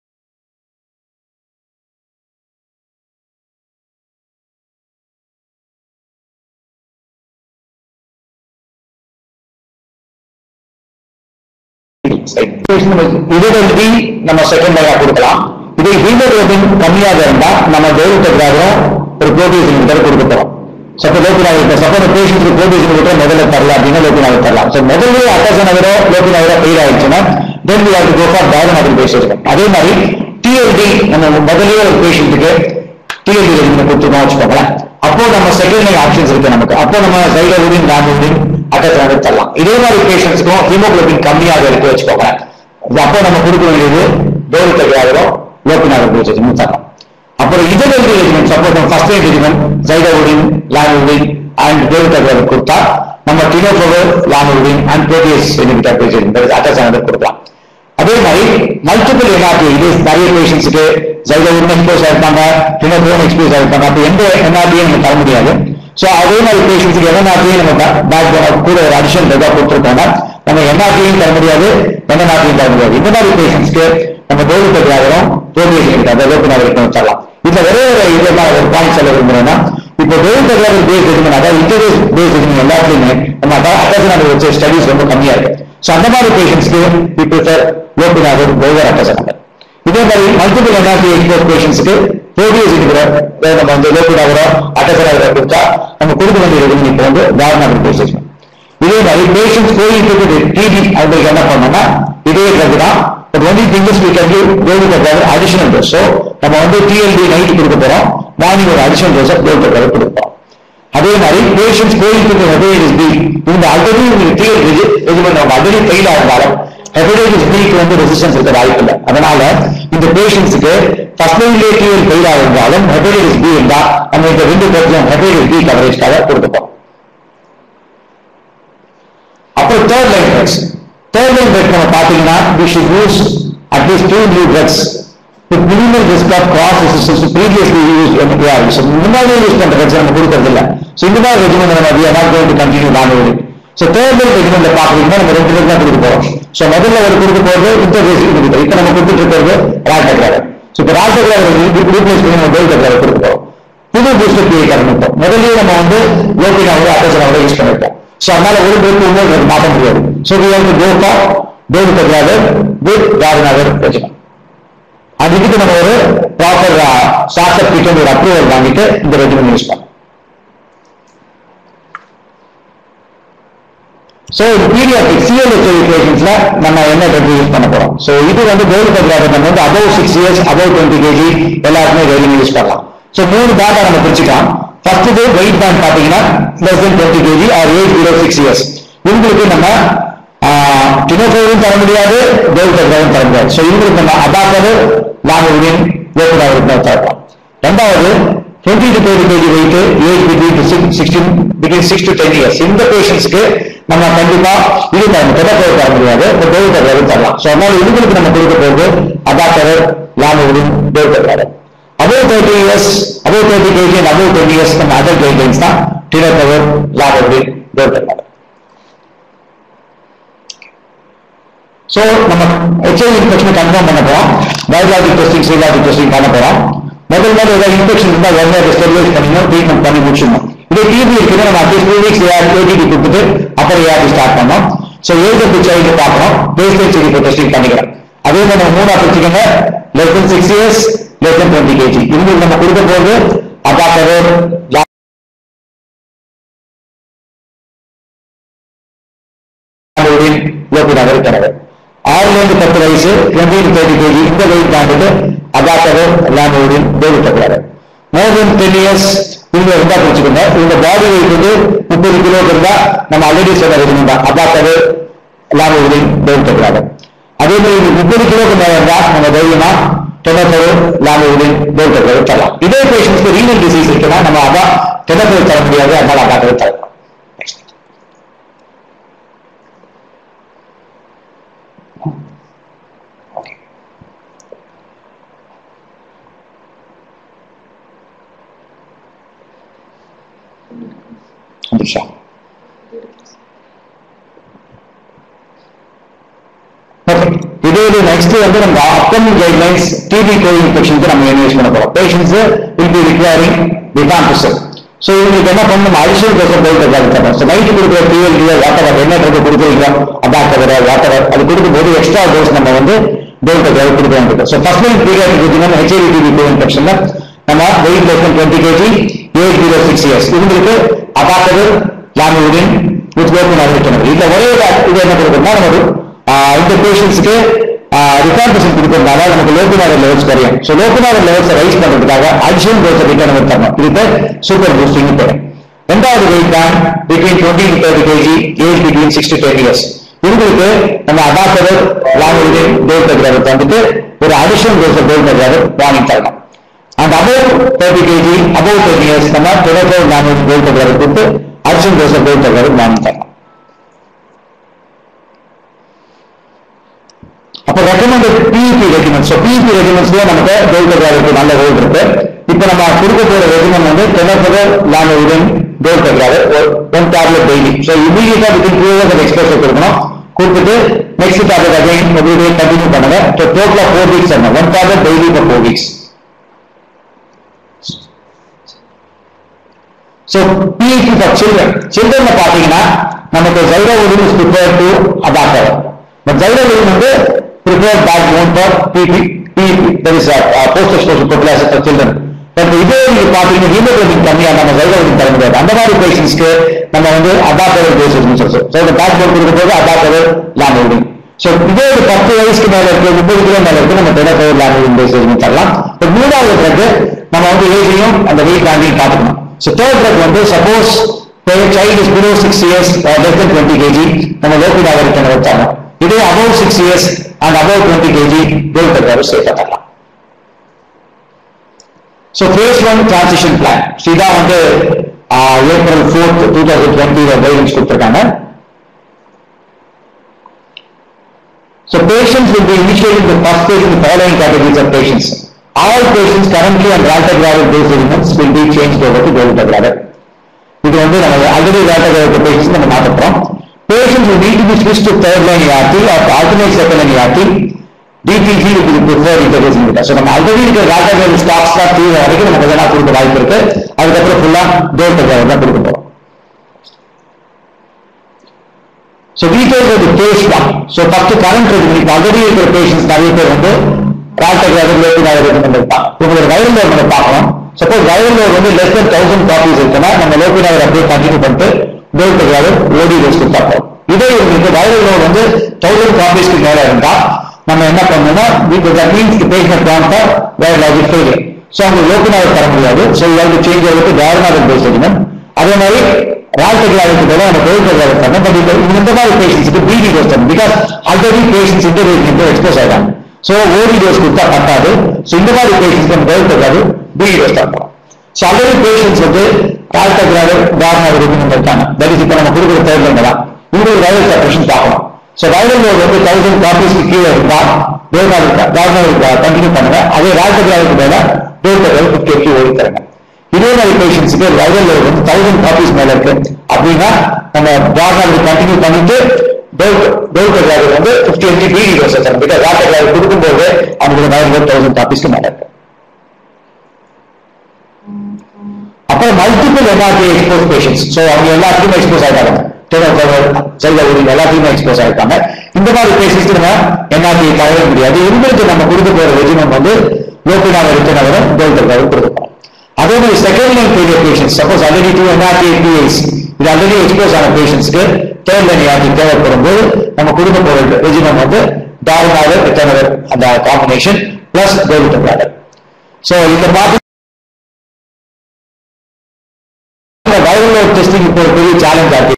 இதோட நம்ம செகண்ட் லைனா கொடுக்கலாம் இதே ஹீமோகுளோபின் கம்மியாக இருந்தா நம்ம டெய்லிட்டோகிராஃபரும் ஒரு ப்ரோட்டீஸ் இன்ஹிபிட்டர் கொடுக்க போறோம் சப்போ லோபினாக சப்போ பேஷண்ட்க்கு ப்ரோட்டீஸ் இன்ஹிபிட்டர் முதல்ல தரலாம் அப்படின்னா லோபினாக தரலாம் ஸோ முதல்ல அட்டாசனவரோ லோபினாவரோ ஃபெயில் ஆயிடுச்சுன்னா then we have to go for diagnostic patient அதே மாதிரி டிஎல்டி நம்ம முதல்லயே ஒரு பேஷண்ட்டுக்கு டிஎல்டி ரெஜிமெண்ட் கொடுத்துருக்கோம் வச்சுக்கோங்களேன் அப்போ நம்ம செகண்ட் லைன் ஆப்ஷன்ஸ் இருக்கு நமக்கு அப்போ நம்ம சைடோவின் லாமோவின் அட்டாசனவர் தரலாம் இதே மாதிரி பேஷண்ட்ஸ்க்கும் ஹீமோகுளோபின் கம்மியாக இருக்கு வச்சுக்கோங்க அப்போ நம்ம கொடுக்க வேண்டியது டோல் தகையாகிறோ லோபினாக ரெஜிமெண்ட் தரலாம் அப்புறம் இதர ரெஜிமெண்ட் சப்போஸ் நம்ம ஃபர்ஸ்ட் லைன் ரெஜிமெண்ட் ஜைடோவின் லாமோவின் அண்ட் டோல் தகையாவர் கொடுத்தா நம்ம டினோபோவர் லாமோவின் அண்ட் ப்ரோட்டியஸ் இன்ஹிபிட்டர் ரெஜிமெண்ட் அட்டாசனவர் கொடுக்கலாம் அதே மாதிரி மல்டிபிள் என்ஆர்டி இது நிறைய பேஷண்ட்ஸுக்கு ஜைலோவின் எக்ஸ்போஸ் ஆயிருப்பாங்க டினோபோன் எக்ஸ்போஸ் ஆயிருப்பாங்க அப்ப எந்த என்ஆர்டியும் நம்ம தர முடியாது சோ அதே மாதிரி பேஷண்ட்ஸுக்கு என்ஆர்டியும் நம்ம பேக் கூட ஒரு அடிஷன் ரெகா கொடுத்துருக்கோங்க நம்ம என்ஆர்டியும் தர முடியாது என்ஆர்டியும் தர முடியாது இந்த மாதிரி பேஷண்ட்ஸ்க்கு நம்ம டோலி தகுதியாகிறோம் ப்ரோட்டியஸ் இன்ஹிபிட்டர் லோபினாக இருக்கணும் தரலாம் இதுல ஒரே ஒரு இது நான் ஒரு பாயிண்ட் சொல்ல விரும்புறேன்னா இப்போ டெய்லி லெவல் பேஸ் எஜுமெண்ட் அதாவது இன்டர்வியூ பேஸ் எஜுமெண்ட் எல்லாத்துலயுமே நம்ம அட்டாசனாக வச்ச ஸ்டடிஸ் ரொம்ப கம்மியா இருக்கு ஸோ அந்த மாதிரி பேஷண்ட்ஸ்க்கு வி ப்ரிஃபர் லோபினாக ஓவர் அட்டாசனாக இதே மாதிரி மல்டிபிள் என்ஆர்டி எக்ஸ்போர்ட் பேஷண்ட்ஸ்க்கு ப்ரோடியூஸ் இருக்கிற நம்ம வந்து லோபினாக அட்டாசனாக கொடுத்தா நம்ம கொடுக்க வேண்டிய ரெவன்யூ இப்போ வந்து தாரணாக பேஸ் இதே மாதிரி பேஷண்ட்ஸ் போயிட்டு டிபி அவங்களுக்கு என்ன பண்ணோம்னா இதே ட்ரக் தான் but only things we can give COVID drug additional dose so நம்ம வந்து டிஎல்டி நைட் கொடுக்க போறோம் மார்னிங் ஒரு அடிஷனல் டோஸை கோவிட் ட்ரக் கொடுப்போம் அதே மாதிரி பேஷண்ட்ஸ் கோயிலுக்கு ஹெப்படைட்டிஸ் பி இந்த ஆல்ரெடி உங்களுக்கு டிஎல் ரெஜிமெண்ட் அவங்க ஆல்ரெடி ஃபெயில் ஆகிருந்தாலும் ஹெப்படைட்டிஸ் பிக்கு வந்து ரெசிஸ்டன்ஸ் இருக்க வாய்ப்பு இல்லை அதனால இந்த பேஷண்ட்ஸுக்கு ஃபர்ஸ்ட் லைன்லேயே டிஎல் ஃபெயில் ஆகிருந்தாலும் ஹெப்படைட்டிஸ் பி இருந்தா நம்ம இந்த ரெண்டு பேருக்கும் ஹெப்படைட்டிஸ் பி கவரேஜ்க்காக கொடுத்துப்போம் அப்புறம் third line drugs third line drug நம்ம பார்த்தீங்கன்னா we should use at least two new drugs with minimal risk of cross resistance previously use MDR முன்னாடி யூஸ் பண்ற ட்ரக்ஸ் நம்ம கொடுக்கறது இல்ல ஸோ இந்த மாதிரி ரெஜிமெண்ட் நம்ம we are not going to continue நான் ஸோ தேர்ட் லைன் ரெஜிமெண்ட்ல பார்த்தீங்கன்னா நம்ம ரெண்டு ட்ரக் தான் கொடுக்க போறோம் ஸோ முதல்ல ஒரு கொடுக்க போறது இன்டர்வேசிவ் கொடுக்குறோம் இப்போ நம்ம கொடுத்துட்டு இருக்கிறது ராட்டக்ராவர் ஸோ இப்போ ராட்டக்ராவர் ரீப்ளேஸ் பண்ணி நம்ம கோல்ட் டக்ராவர் கொடுக்க போறோம் புது பூஸ்டர் பிஏ கரணும் முதல்லயே நம்ம வந்து லோபினாவோட அட்டசனாவோட யூஸ் பண்ணிருக்கோம் ஸோ அதனால ஒரு பேருக்கு இன்னொரு மாற்ற முடியாது so we have to go for dolutegravir with ராஜநாதர் ரெஜிமெண்ட் அது இதுக்கு நம்ம ஒரு ப்ராப்பர் ஸ்டார்ட் கிட்ட ஒரு அப்ரூவல் வாங்கிட்டு இந்த ரெஜிமெண்ட் யூஸ் பண்ணோம் ஸோ பீரியாட்ரிக் சிஎல்ஹெச்ஐ பேஷண்ட்ஸ்ல நம்ம என்ன ட்ரக் யூஸ் பண்ண போறோம் ஸோ இது வந்து கோல்டு கட்ராவர் நம்ம வந்து above six years above twenty KG எல்லாருக்குமே ரெஜிமெண்ட் யூஸ் பண்ணலாம் ஸோ மூணு பேண்டா நம்ம பிரிச்சுக்கலாம் ஃபர்ஸ்ட் இது வெயிட் பேண்ட் பாத்தீங்கன்னா less than twenty KG or age below six years இவங்களுக்கு நம்ம டினோஃபோரும் தர முடியாது கோல்டு கட்ராவும் தர முடியாது ஸோ இவங்களுக்கு நம்ம அபாக்கரு லாங்குவின் வேப்பராவிற்கு தரலாம் ரெண்டாவது twenty to thirty KG weight age between to sixteen between six to ten years இந்த பேஷண்ட்ஸ்க்கு நம்ம கண்டிப்பா இது தர டெலஃபோன் தர முடியாது இந்த கோல்டு கட்ராவும் தரலாம் ஸோ அதனால இவங்களுக்கு நம்ம கொடுக்க போகிறது அபாக்கரு லாங்குவின் dolutegravir above 30 years, above 30 kg and above 10 years நம்ம other guidelines தான் டினர் பவர் லாபடி தோட்டக்காடு ஸோ நம்ம ஹெச்ஐவி இன்ஃபெக்ஷன் கன்ஃபார்ம் பண்ண போறோம் பயோலாஜிக் டெஸ்டிங் சீலாஜிக் டெஸ்டிங் பண்ண போறோம் முதல் முதல்ல ஏதாவது இன்ஃபெக்ஷன் இருந்தால் உடனே அதை ஸ்டெரிலைஸ் பண்ணிடணும் ட்ரீட்மெண்ட் பண்ணி முடிச்சிடணும் இதே டிபி இருக்குன்னா நம்ம அட்லீஸ்ட் டூ வீக்ஸ் ஏடிடி கொடுத்துட்டு அப்புறம் ஏஆர்டி ஸ்டார்ட் பண்ணோம் ஸோ ஏஜ் ஆஃப் சைல்டு பார்க்கணும் பேஸ்லைன் சிகிச்சை டெஸ்டிங் பண்ணிக்கிறோம் அதே மாதிரி நம்ம மூணா பிரிச்சுக்கோங்க less than six years less than twenty KG இவங்களுக்கு நம்ம கொடுக்க போது அபாக்கரு லோபினாக இருக்கிறது ஆறுல இருந்து பத்து வயசு டுவெண்ட்டி டு தேர்ட்டி கேஜி இந்த வெயிட் தாண்டிட்டு அபாக்கரு லாமோடின் தேவித்தக்கிறாரு மோர் தென் டென் இயர்ஸ் இவங்க இருந்தா பிடிச்சுக்கோங்க இவங்க பாடி வெயிட் வந்து முப்பது கிலோ இருந்தா நம்ம ஆல்ரெடி சொன்ன ரெஜிமெண்ட் தான் அபாக்கரு லாமோடின் தேவித்தக்கிறாரு அதே மாதிரி இது முப்பது கிலோக்கு மேல இருந்தா நம்ம தைரியமா டெனஃபோர் லாமோடின் தேவித்தக்கிறாரு தரலாம் இதே பேஷண்ட்ஸ்க்கு ரீனல் டிசீஸ் இருக்குன்னா நம்ம அதான் டெனஃபோர் தர முடியாது அதனால அபாக்கரு தரலாம் நிமிஷம் ஓகே இதே இது நெக்ஸ்ட் வந்து நம்ம அப்கமிங் கைட்லைன்ஸ் டிபி கோவிட் இன்ஃபெக்ஷனுக்கு நம்ம என்ன யூஸ் பண்ண போறோம் பேஷண்ட்ஸ் வில் பி ரிக்வயரிங் டிகாம்பிசல் ஸோ இவங்களுக்கு என்ன பண்ணணும் அடிஷனல் டோஸ் போயிட்டு தரணும் ஸோ நைட்டு கொடுக்குற டிஎல்டி வாட்டர் என்ன ட்ரக் கொடுக்குறீங்களோ அதான் தவிர வாட்டர் அது கொடுக்கும்போது எக்ஸ்ட்ரா டோஸ் நம்ம வந்து டோல்ட ட்ரக் கொடுக்க வேண்டியது ஸோ ஃபர்ஸ்ட் லைன் பீரியட் கொடுத்தீங்கன்னா ஹெச்ஐவி டிபி கோவிட் இன்ஃபெக்ஷன்ல நம்ம weight less twenty KG age zero six years இவங்களுக்கு அபாக்கது லாமியுடின் வித் கோபின் அறிவிக்கணும் இதுல ஒரே ஒரு இது என்ன கொடுக்கணும்னா நமக்கு ஆஹ் இந்த பேஷண்ட்ஸ்க்கு ரிகார்டேஷன் கொடுக்கறதுனால நமக்கு லோபினார் லெவல்ஸ் குறையும் ஸோ லோபினார் லெவல்ஸ் ரைஸ் பண்றதுக்காக அடிஷனல் டோஸ் ரிட்டர்ன் நம்ம தரணும் இதுக்கு சூப்பர் பூஸ்டிங் பேர் ரெண்டாவது வெயிட் தான் between twenty to thirty KG age between six to ten years இவங்களுக்கு நம்ம அபாக்கதர் லாங்குவேஜ் டோல் தகுதியாக தந்துட்டு ஒரு அடிஷனல் டோஸ் டோல் தகுதியாக வார்னிங் தரணும் and above thirty KG above ten years நம்ம டொமேட்டோ லாங்குவேஜ் டோல் தகுதியாக கொடுத்து அடிஷனல் டோஸ் டோல் தகுதியாக வார்னிங் தரணும் அப்ப recommended PIB regimen so PEP ரெஜிமெண்ட்ஸ்ல நமக்கு கோல்டு கிராவிக்கு நல்ல ரோல் இருக்கு இப்போ நம்ம கொடுக்க போற ரெஜிமெண்ட் வந்து டெனோபர் லானோவிடன் dolutegravir one tablet daily so இமீடியட்டா வித்தின் டூ ஹவர்ஸ் எக்ஸ்பிரஸ் கொடுக்கணும் கொடுத்துட்டு next tablet again everyday continue பண்ணுங்க ஸோ டோட்டலா ஃபோர் வீக்ஸ் என்ன one tablet daily for four weeks so PEP for children சில்ட்ரன்ல பாத்தீங்கன்னா நமக்கு ஜைரோலின் is preferred to adapter but ஜைரோலின் வந்து preferred backbone for PP PEP that is post exposure prophylaxis for children but இதே நீங்க பாத்தீங்கன்னா ஹீமோகுளோபின் கம்மியா நம்ம ஜைரோலின் தர முடியாது அந்த மாதிரி பேஷன்ஸ்க்கு நம்ம வந்து அடாப்டர் பேசிஸ் சொல்றோம் ஸோ இந்த பேக் போன் கொடுக்கும்போது அடாப்டர் லேண்ட் ஸோ இதே ஒரு பத்து வயசுக்கு மேல இருக்கு முப்பது கிலோ மேல இருக்கு நம்ம டெனஃபோர் லேண்ட் பேசிஸ் தரலாம் பட் மூணாவது பிறகு நம்ம வந்து ஏஜையும் அந்த வெயிட் லேண்டையும் பார்த்துக்கணும் ஸோ தேர்ட் ட்ரக் வந்து suppose child is below six years less than twenty KG நம்ம லோக்கல் ஆகரிக்கணும் வச்சாங்க இதே above six years and above twenty KG கோல் தருவாரு சேஃபாக தரலாம் so phase one transition plan இதான் வந்து April fourth two thousand twenty guidance கொடுத்துருக்காங்க So patients will be initiated in the first phase in the following categories of patients. All patients currently on raltegravir based elements will be changed over to dolutegravir. இது வந்து நம்ம already raltegravir patients நம்ம மாற்றப்போம் Patients will need to be switched to third line ART or alternate second line ART. DPG will be the preferred interface inhibitor. So நம்ம already இருக்கிற raltegravir stocks தான் தீவிர வரைக்கும் நமக்கு எதனா கொடுக்க வாய்ப்பு இருக்கு அதுக்கப்புறம் ஃபுல்லா dolutegravir தான் கொடுக்க போறோம் So details of the phase one. So first current treatment, இப்போ already இருக்கிற patients நிறைய பேர் வந்து ரால்டகிராவிக் லேட்டினாக இருப்பாங்க உங்களோட வைரல் லோட் நம்ம பார்க்கணும் சப்போஸ் வைரல் லோட் வந்து லெஸ் தென் தௌசண்ட் காப்பீஸ் இருக்குன்னா நம்ம லோபினாவர் அப்படியே கண்டினியூ பண்ணிட்டு டோல்டகிராவிக் ஓடி டோஸ் கொடுத்தாப்போம் இதே உங்களுக்கு வைரல் லோட் வந்து தௌசண்ட் காப்பீஸ்க்கு மேல இருந்தா நம்ம என்ன பண்ணணும்னா that means patient plan for virologic failure so அவங்க லோபினாவர் தர முடியாது ஸோ யூ சேஞ்ச் ஆகிட்டு டயர்னாவில் பேஸ் எடுக்கணும் அதே மாதிரி ரால்டகிராவிக்கு பதிலாக நம்ம டோல்டகிராவிக் பண்ணோம் பட் இந்த இந்த மாதிரி பேஷண்ட்ஸுக்கு பிடி டோஸ் தரணும் பிகாஸ் ஆல்ரெடி பேஷண்ட்ஸ் இன்டர்வியூ எக்ஸ்போஸ் ஆகிட்டாங்க ஸோ ஓடி டோஸ் கொடுத்தா பத்தாது ஸோ இந்த மாதிரி பேஷண்ட்ஸ் நம்ம டோல்டகிராவிக் பிடி டோஸ் தரணும் ஸோ ஆல்ரெடி பேஷண்ட்ஸ் வந்து ரால்டகிராவிக் கார்னர் நம்ம இருக்காங்க தட் இஸ் இப்போ நம்ம கொடுக்குற தேர்ட் லைன் தான் உங்களுக்கு வைரல் செப்பரேஷன் பார்க்கணும் ஸோ வைரல் லோட் வந்து தௌசண்ட் காப்பீஸ்க்கு கீழே இருந்தா கார்னர் கண்டினியூ பண்ணுங்க அதே ரால்டகிராவிக்கு பதிலாக டோல்டகிராவிக் ஃபிஃப்டி எயிட்டி ஓடி தருங்க இதே மாதிரி பேஷண்ட்ஸுக்கு வைரல் லோட் வந்து தௌசண்ட் காப்பீஸ் மேல இருக்கு அப்படின்னா நம்ம டாக்டர் கண்டினியூ பண்ணிட்டு டோல்டகிராவிக் வந்து ஃபிஃப்டி எயிட்டி பிடி டோஸ் தரணும் பிகாஸ் ரால்டகிராவிக் கொடுக்கும்போது அவங்களுக்கு வைரல் லோட் தௌசண்ட் காப்பீஸ்க்கு மேல இருக்கு அப்புறம் multiple NRT expose patients so அவங்க எல்லாத்துக்குமே எக்ஸ்போஸ் ஆயிட்டாங்க செல்ல ஊரி எல்லாத்தையுமே எக்ஸ்போஸ் ஆயிருக்காங்க இந்த மாதிரி பேஷன்ஸ்க்கு நம்ம என்ஆர்டி தரவே முடியாது இவங்களுக்கு நம்ம கொடுக்க போற ரெஜிமெண்ட் வந்து லோபினாக இருக்கிறவரை டோல்டகிராவிக் கொடுக்க போறோம் அதே மாதிரி second line failure patients suppose already two NRT PS இது ஆல்ரெடி எக்ஸ்போஸ் ஆன பேஷன்ஸ்க்கு தேர்ட் லைன் யாருக்கு தேவைப்படும் போது நம்ம கொடுக்க போற ரெஜிமெண்ட் வந்து டார்னாவர் ரிட்டர்னர் அந்த காம்பினேஷன் பிளஸ் டோல்டகிராவிக் ஸோ இந்த மாதிரி வைரல் லோட் டெஸ்டிங் இப்போ ஒரு பெரிய சேலஞ்ச் ஆச்சு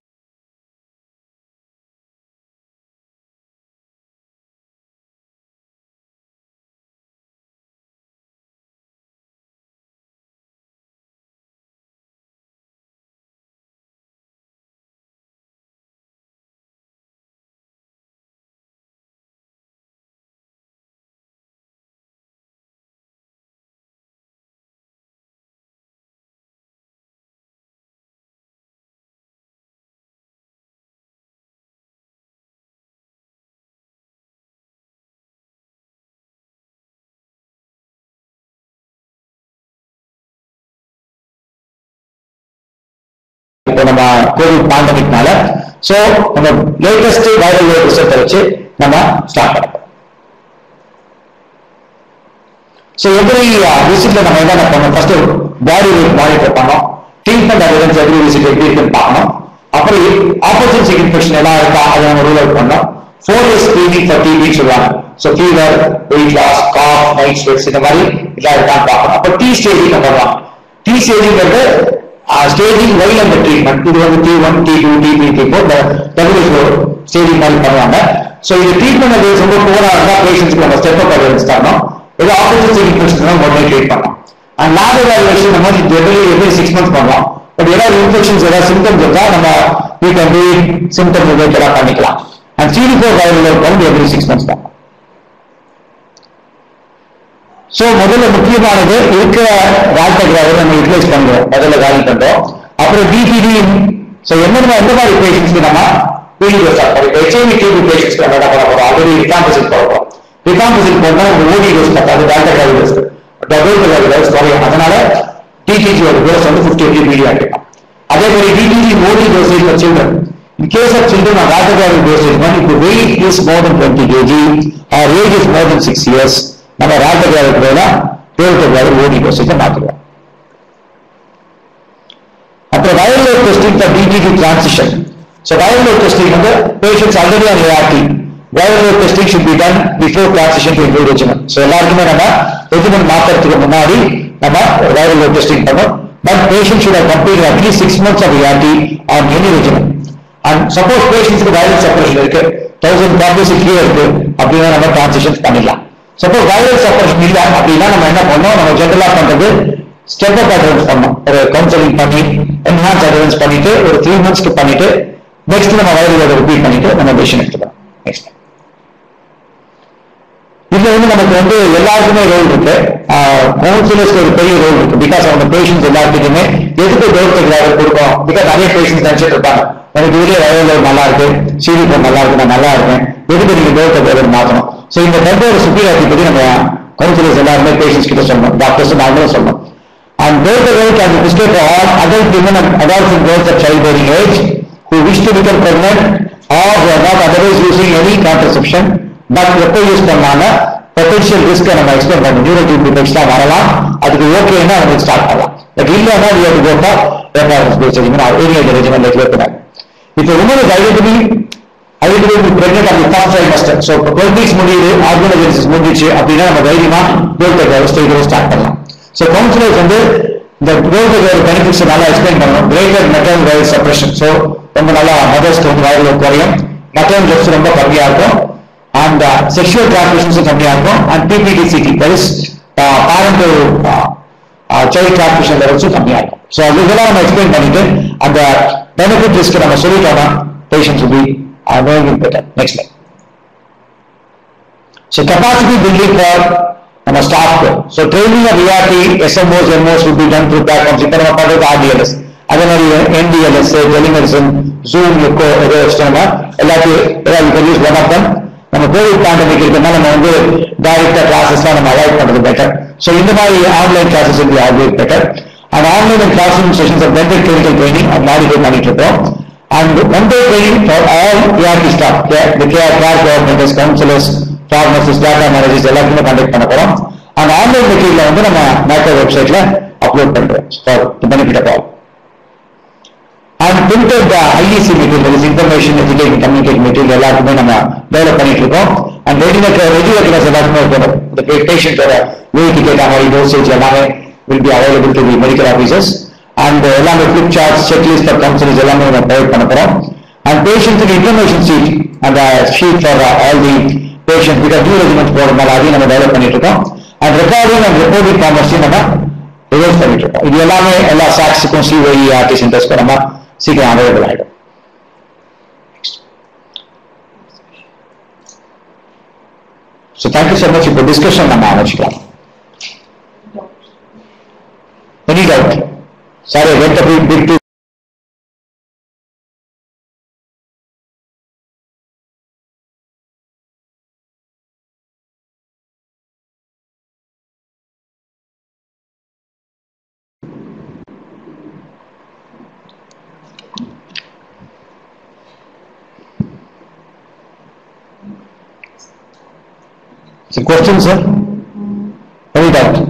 இப்போ நம்ம கோவிட் பேண்டமிக்னால சோ நம்ம லேட்டஸ்ட் வைரல் லோட் ரிசல்ட்டை வச்சு நம்ம ஸ்டார்ட் பண்ண போறோம் ஸோ எவ்ரி விசிட்ல நம்ம என்ன பண்ணோம் ஃபர்ஸ்ட் பாடி வெயிட் மானிட்டர் பண்ணோம் ட்ரீட்மெண்ட் அவேலன்ஸ் எவ்ரி விசிட் எப்படி இருக்குன்னு பார்க்கணும் அப்புறம் ஆப்பர்ச்சுனிட்டி இன்ஃபெக்ஷன் எல்லாம் இருக்கா அதை நம்ம ரூல் அவுட் பண்ணோம் four years screening for TB சொல்லுவாங்க so fever weight loss cough night sweats இந்த மாதிரி இதெல்லாம் இருக்கான்னு பார்க்கணும் அப்போ டி ஸ்டேஜிங் நம்ம வரலாம் டி ஸ்டேஜிங்கிறது ஸ்டேஜிங் வைல் அந்த ட்ரீட்மெண்ட் இது வந்து T one T two T three T four WHO staging மாதிரி பண்ணுவாங்க ஸோ இது ட்ரீட்மெண்ட் அது ரொம்ப போரா இருந்தா பேஷண்ட்ஸ்க்கு நம்ம ஸ்டெப் அப் அவேலன்ஸ் தரணும் ஏதோ ஆப்பர்ச்சுனிட்டி இன்ஃபெக்ஷன் உடனே ட்ரீட் பண்ணலாம் அண்ட் லேப் எவாலுவேஷன் நம்ம எவ்ரி எவ்ரி சிக்ஸ் மந்த்ஸ் பண்ணலாம் பட் ஏதாவது இன்ஃபெக்ஷன்ஸ் ஏதாவது சிம்டம்ஸ் இருந்தா நம்ம வீ கேன் பி சிம்டம் ரிலேட்டடா பண்ணிக்கலாம் அண்ட் சிடி ஃபோர் வைரல் வந்து எவ்ரி சிக்ஸ் மந்த்ஸ் பண்ணலாம் சோ முதல்ல முக்கியமானது இருக்கிற ரால்டகிராவை நம்ம யூட்டிலைஸ் பண்றோம் முதல்ல காலி பண்றோம் அப்புறம் டிபிடி சோ என்னென்ன எந்த மாதிரி பேஷண்ட்ஸ்க்கு நம்ம பிடிஓ ஸ்டார்ட் பண்ணுறோம் ஹெச்ஐவி டிபி பேஷண்ட்ஸ்க்கு நம்ம என்ன பண்ண போறோம் ஆல்ரெடி ரிகாம்பசிட் போடுறோம் ரிகாம்பசிட் போட்டா உங்க ஓடி டோஸ் பத்தாது ரால்டகிராவி டோஸ் டபுள் டோஸ் குறையும் அதனால டிடிஜியோட டோஸ் வந்து ஃபிஃப்டி எயிட்டி பிடி ஆகிடும் அதே மாதிரி DTG OD dosage for children In case of children on radiographic dosage, one, if the weight is more than 20 kg or age is more than 6 years, நம்ம radiographic வேலை dolutegravir ஓடி டோசேஜை மாற்றுவோம் அப்புறம் viral load testing for DTG transition. So viral load testing வந்து patients already on ART. Viral load testing should be done before transition to include regimen. So எல்லாருக்குமே நம்ம regimen மாத்துறதுக்கு முன்னாடி நம்ம viral load testing பண்ணோம். But patient should have completed at least six months of ART on any regimen. And suppose patientsக்கு viral suppression இருக்கு thousand copies கீழே இருக்கு அப்படின்னா நம்ம டிரான்சிஷன் பண்ணிடலாம் சப்போஸ் வைரல் சப்பரேஷன் இல்ல அப்படின்னா நம்ம என்ன பண்ணோம் நம்ம ஜென்ரலா பண்றது ஸ்டெப் அப் அட்வான்ஸ் பண்ணோம் ஒரு கவுன்சிலிங் பண்ணி என்ஹான்ஸ் அட்வான்ஸ் பண்ணிட்டு ஒரு த்ரீ மந்த்ஸ்க்கு பண்ணிட்டு நெக்ஸ்ட் நம்ம வைரலோட ரிப்பீட் பண்ணிட்டு நம்ம டெசிஷன் எடுத்துக்கலாம் நெக்ஸ்ட் இதுல வந்து நமக்கு வந்து எல்லாருக்குமே ரோல் இருக்கு கவுன்சிலர்ஸ்க்கு ஒரு பெரிய ரோல் இருக்கு பிகாஸ் அவங்க பேஷண்ட்ஸ் எல்லாத்துக்குமே எதுக்கு டோர் கொடுக்கும் பிகாஸ் நிறைய பேஷண்ட்ஸ் நினைச்சிட்டு இருப்பாங்க எனக்கு இதுலயே வயல் நல்லா இருக்கு சிடி போன் நல்லா இருக்கு நான் நல்லா இருக்கேன் எதுக்கு நீங்க டோர் டெக்ராவர் மாத்தணும் ஸோ இந்த டெம்பரோட சுப்பீரியாரிட்டி பத்தி நம்ம கவுன்சிலர்ஸ் எல்லாருமே பேஷண்ட்ஸ் கிட்ட சொல்லணும் டாக்டர்ஸ் நாங்களும் சொல்லணும் And both the way can be prescribed for all adult women and adults and girls of childbearing age who wish to become pregnant or who are not otherwise using any contraception but எப்போ use பண்ணாங்க potential risk நம்ம explain பண்ணணும் neural tube டிஃபெக்ட்ஸ்லாம் வரலாம் அதுக்கு ஓகேன்னா நம்ம start பண்ணலாம் பட் இல்லைன்னா we have to go for reference based regimen or any other regimen like webinar. If a woman is identity identity pregnant at the first trimester so இப்போ 12 weeks முடியுது organisations முடிஞ்சிச்சு அப்படின்னா நம்ம தைரியமா டோல் ஸ்டேஜ் ஸ்டார்ட் பண்ணலாம் ஸோ கவுன்சிலர்ஸ் வந்து இந்த டோல் பெனிஃபிட்ஸ் நல்லா எக்ஸ்பிளைன் பண்ணணும் கிரேட்டர் மெட்டர்னல் வைரல் சப்ரேஷன் ஸோ ரொம்ப நல்லா மதர்ஸ்க்கு வந்து வைரல் குறையும் மெட்டர்னல் டெப்ஸ் ரொம்ப கம்மியா இருக்கும் அண்ட் செக்ஷுவல் டிரான்ஸ்மிஷன்ஸும் கம்மியா இருக்கும் and PPTCT that is parent child transmission லெவல்ஸும் கம்மியா இருக்கும் ஸோ அது இதெல்லாம் நம்ம எக்ஸ்பிளைன் பண்ணிட்டு அந்த பெனிஃபிட் ரிஸ்க் நம்ம சொல்லிட்டோம்னா patients will be uh, knowing it better. Next slide. So capacity building for நம்ம staff so training of ERT SMOs MOs will be done through platforms இப்போ நம்ம பண்றது RDLS அதே மாதிரி NDLS டெலிமெடிசன் ஜூம் எக்கோ ஏதோ வச்சுட்டு நம்ம எல்லாத்தையும் ஏதாவது யூஸ் ஒன் ஆஃப் தம் நம்ம கோவிட் பேண்டமிக் இருக்கிறதுனால நம்ம வந்து டைரக்டா கிளாஸஸ்லாம் நம்ம அவாய்ட் பண்றது பெட்டர் ஸோ இந்த மாதிரி online classes will always better and online and classroom sessions of dental clinical training modify பண்ணிட்டு இருக்கோம் and one day training for all ERT staff the care care coordinators counselors pharmacists data managers எல்லாருக்குமே கண்டக்ட் பண்ண போறோம் and online material வந்து நம்ம maker வெப்சைட்ல upload பண்றோம் for the benefit of all and printed IEC material is information education communicate material எல்லாருக்குமே நம்ம டெவலப் பண்ணிட்டு இருக்கோம் அண்ட் ரெகுலர் ரெகுலர் கிளாஸ் எல்லாருக்குமே இருக்கணும் இந்த பேஷண்டோட வெயிட் கேட்ட மாதிரி டோசேஜ் எல்லாமே will be available to the medical officers and எல்லாமே flip charts checklist for counsellings எல்லாமே நம்ம ப்ரொவைட் பண்ண போறோம் அண்ட் பேஷண்ட்ஸுக்கு இன்ஃபர்மேஷன் ஷீட் அந்த sheet for all the patient because new regimen போடுறதுனால அதையும் நம்ம டெவலப் பண்ணிட்டு இருக்கோம் அண்ட் ரெக்கார்டிங் அண்ட் ரிப்போர்ட்டிங் காமர்ஸையும் நம்ம ரிவர்ஸ் பண்ணிட்டு இருக்கோம் இது எல்லாமே எல்லா சாக்ஸுக்கும் சிஓஇ ஆர்டி சென்டர்ஸ்க்கும் நம்ம சீக்கிரம் அவைலபிள் ஆகிடும் ஸோ தேங்க்யூ ஸோ மச் இப்போ டிஸ்கஷன் நம்ம ஆரம்பிச்சுக்கலாம் any doubt sorry went a big to So question, sir? Any doubt?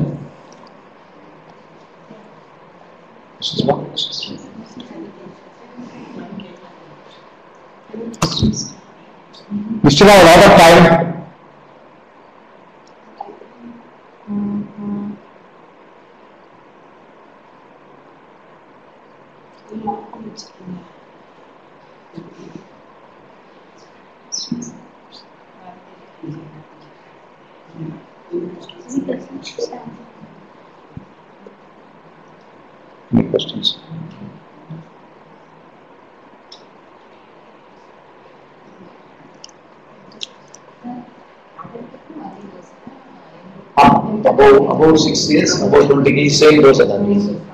We still have a lot of time. Any questions? Above, above six years, above twenty years, same dose at that.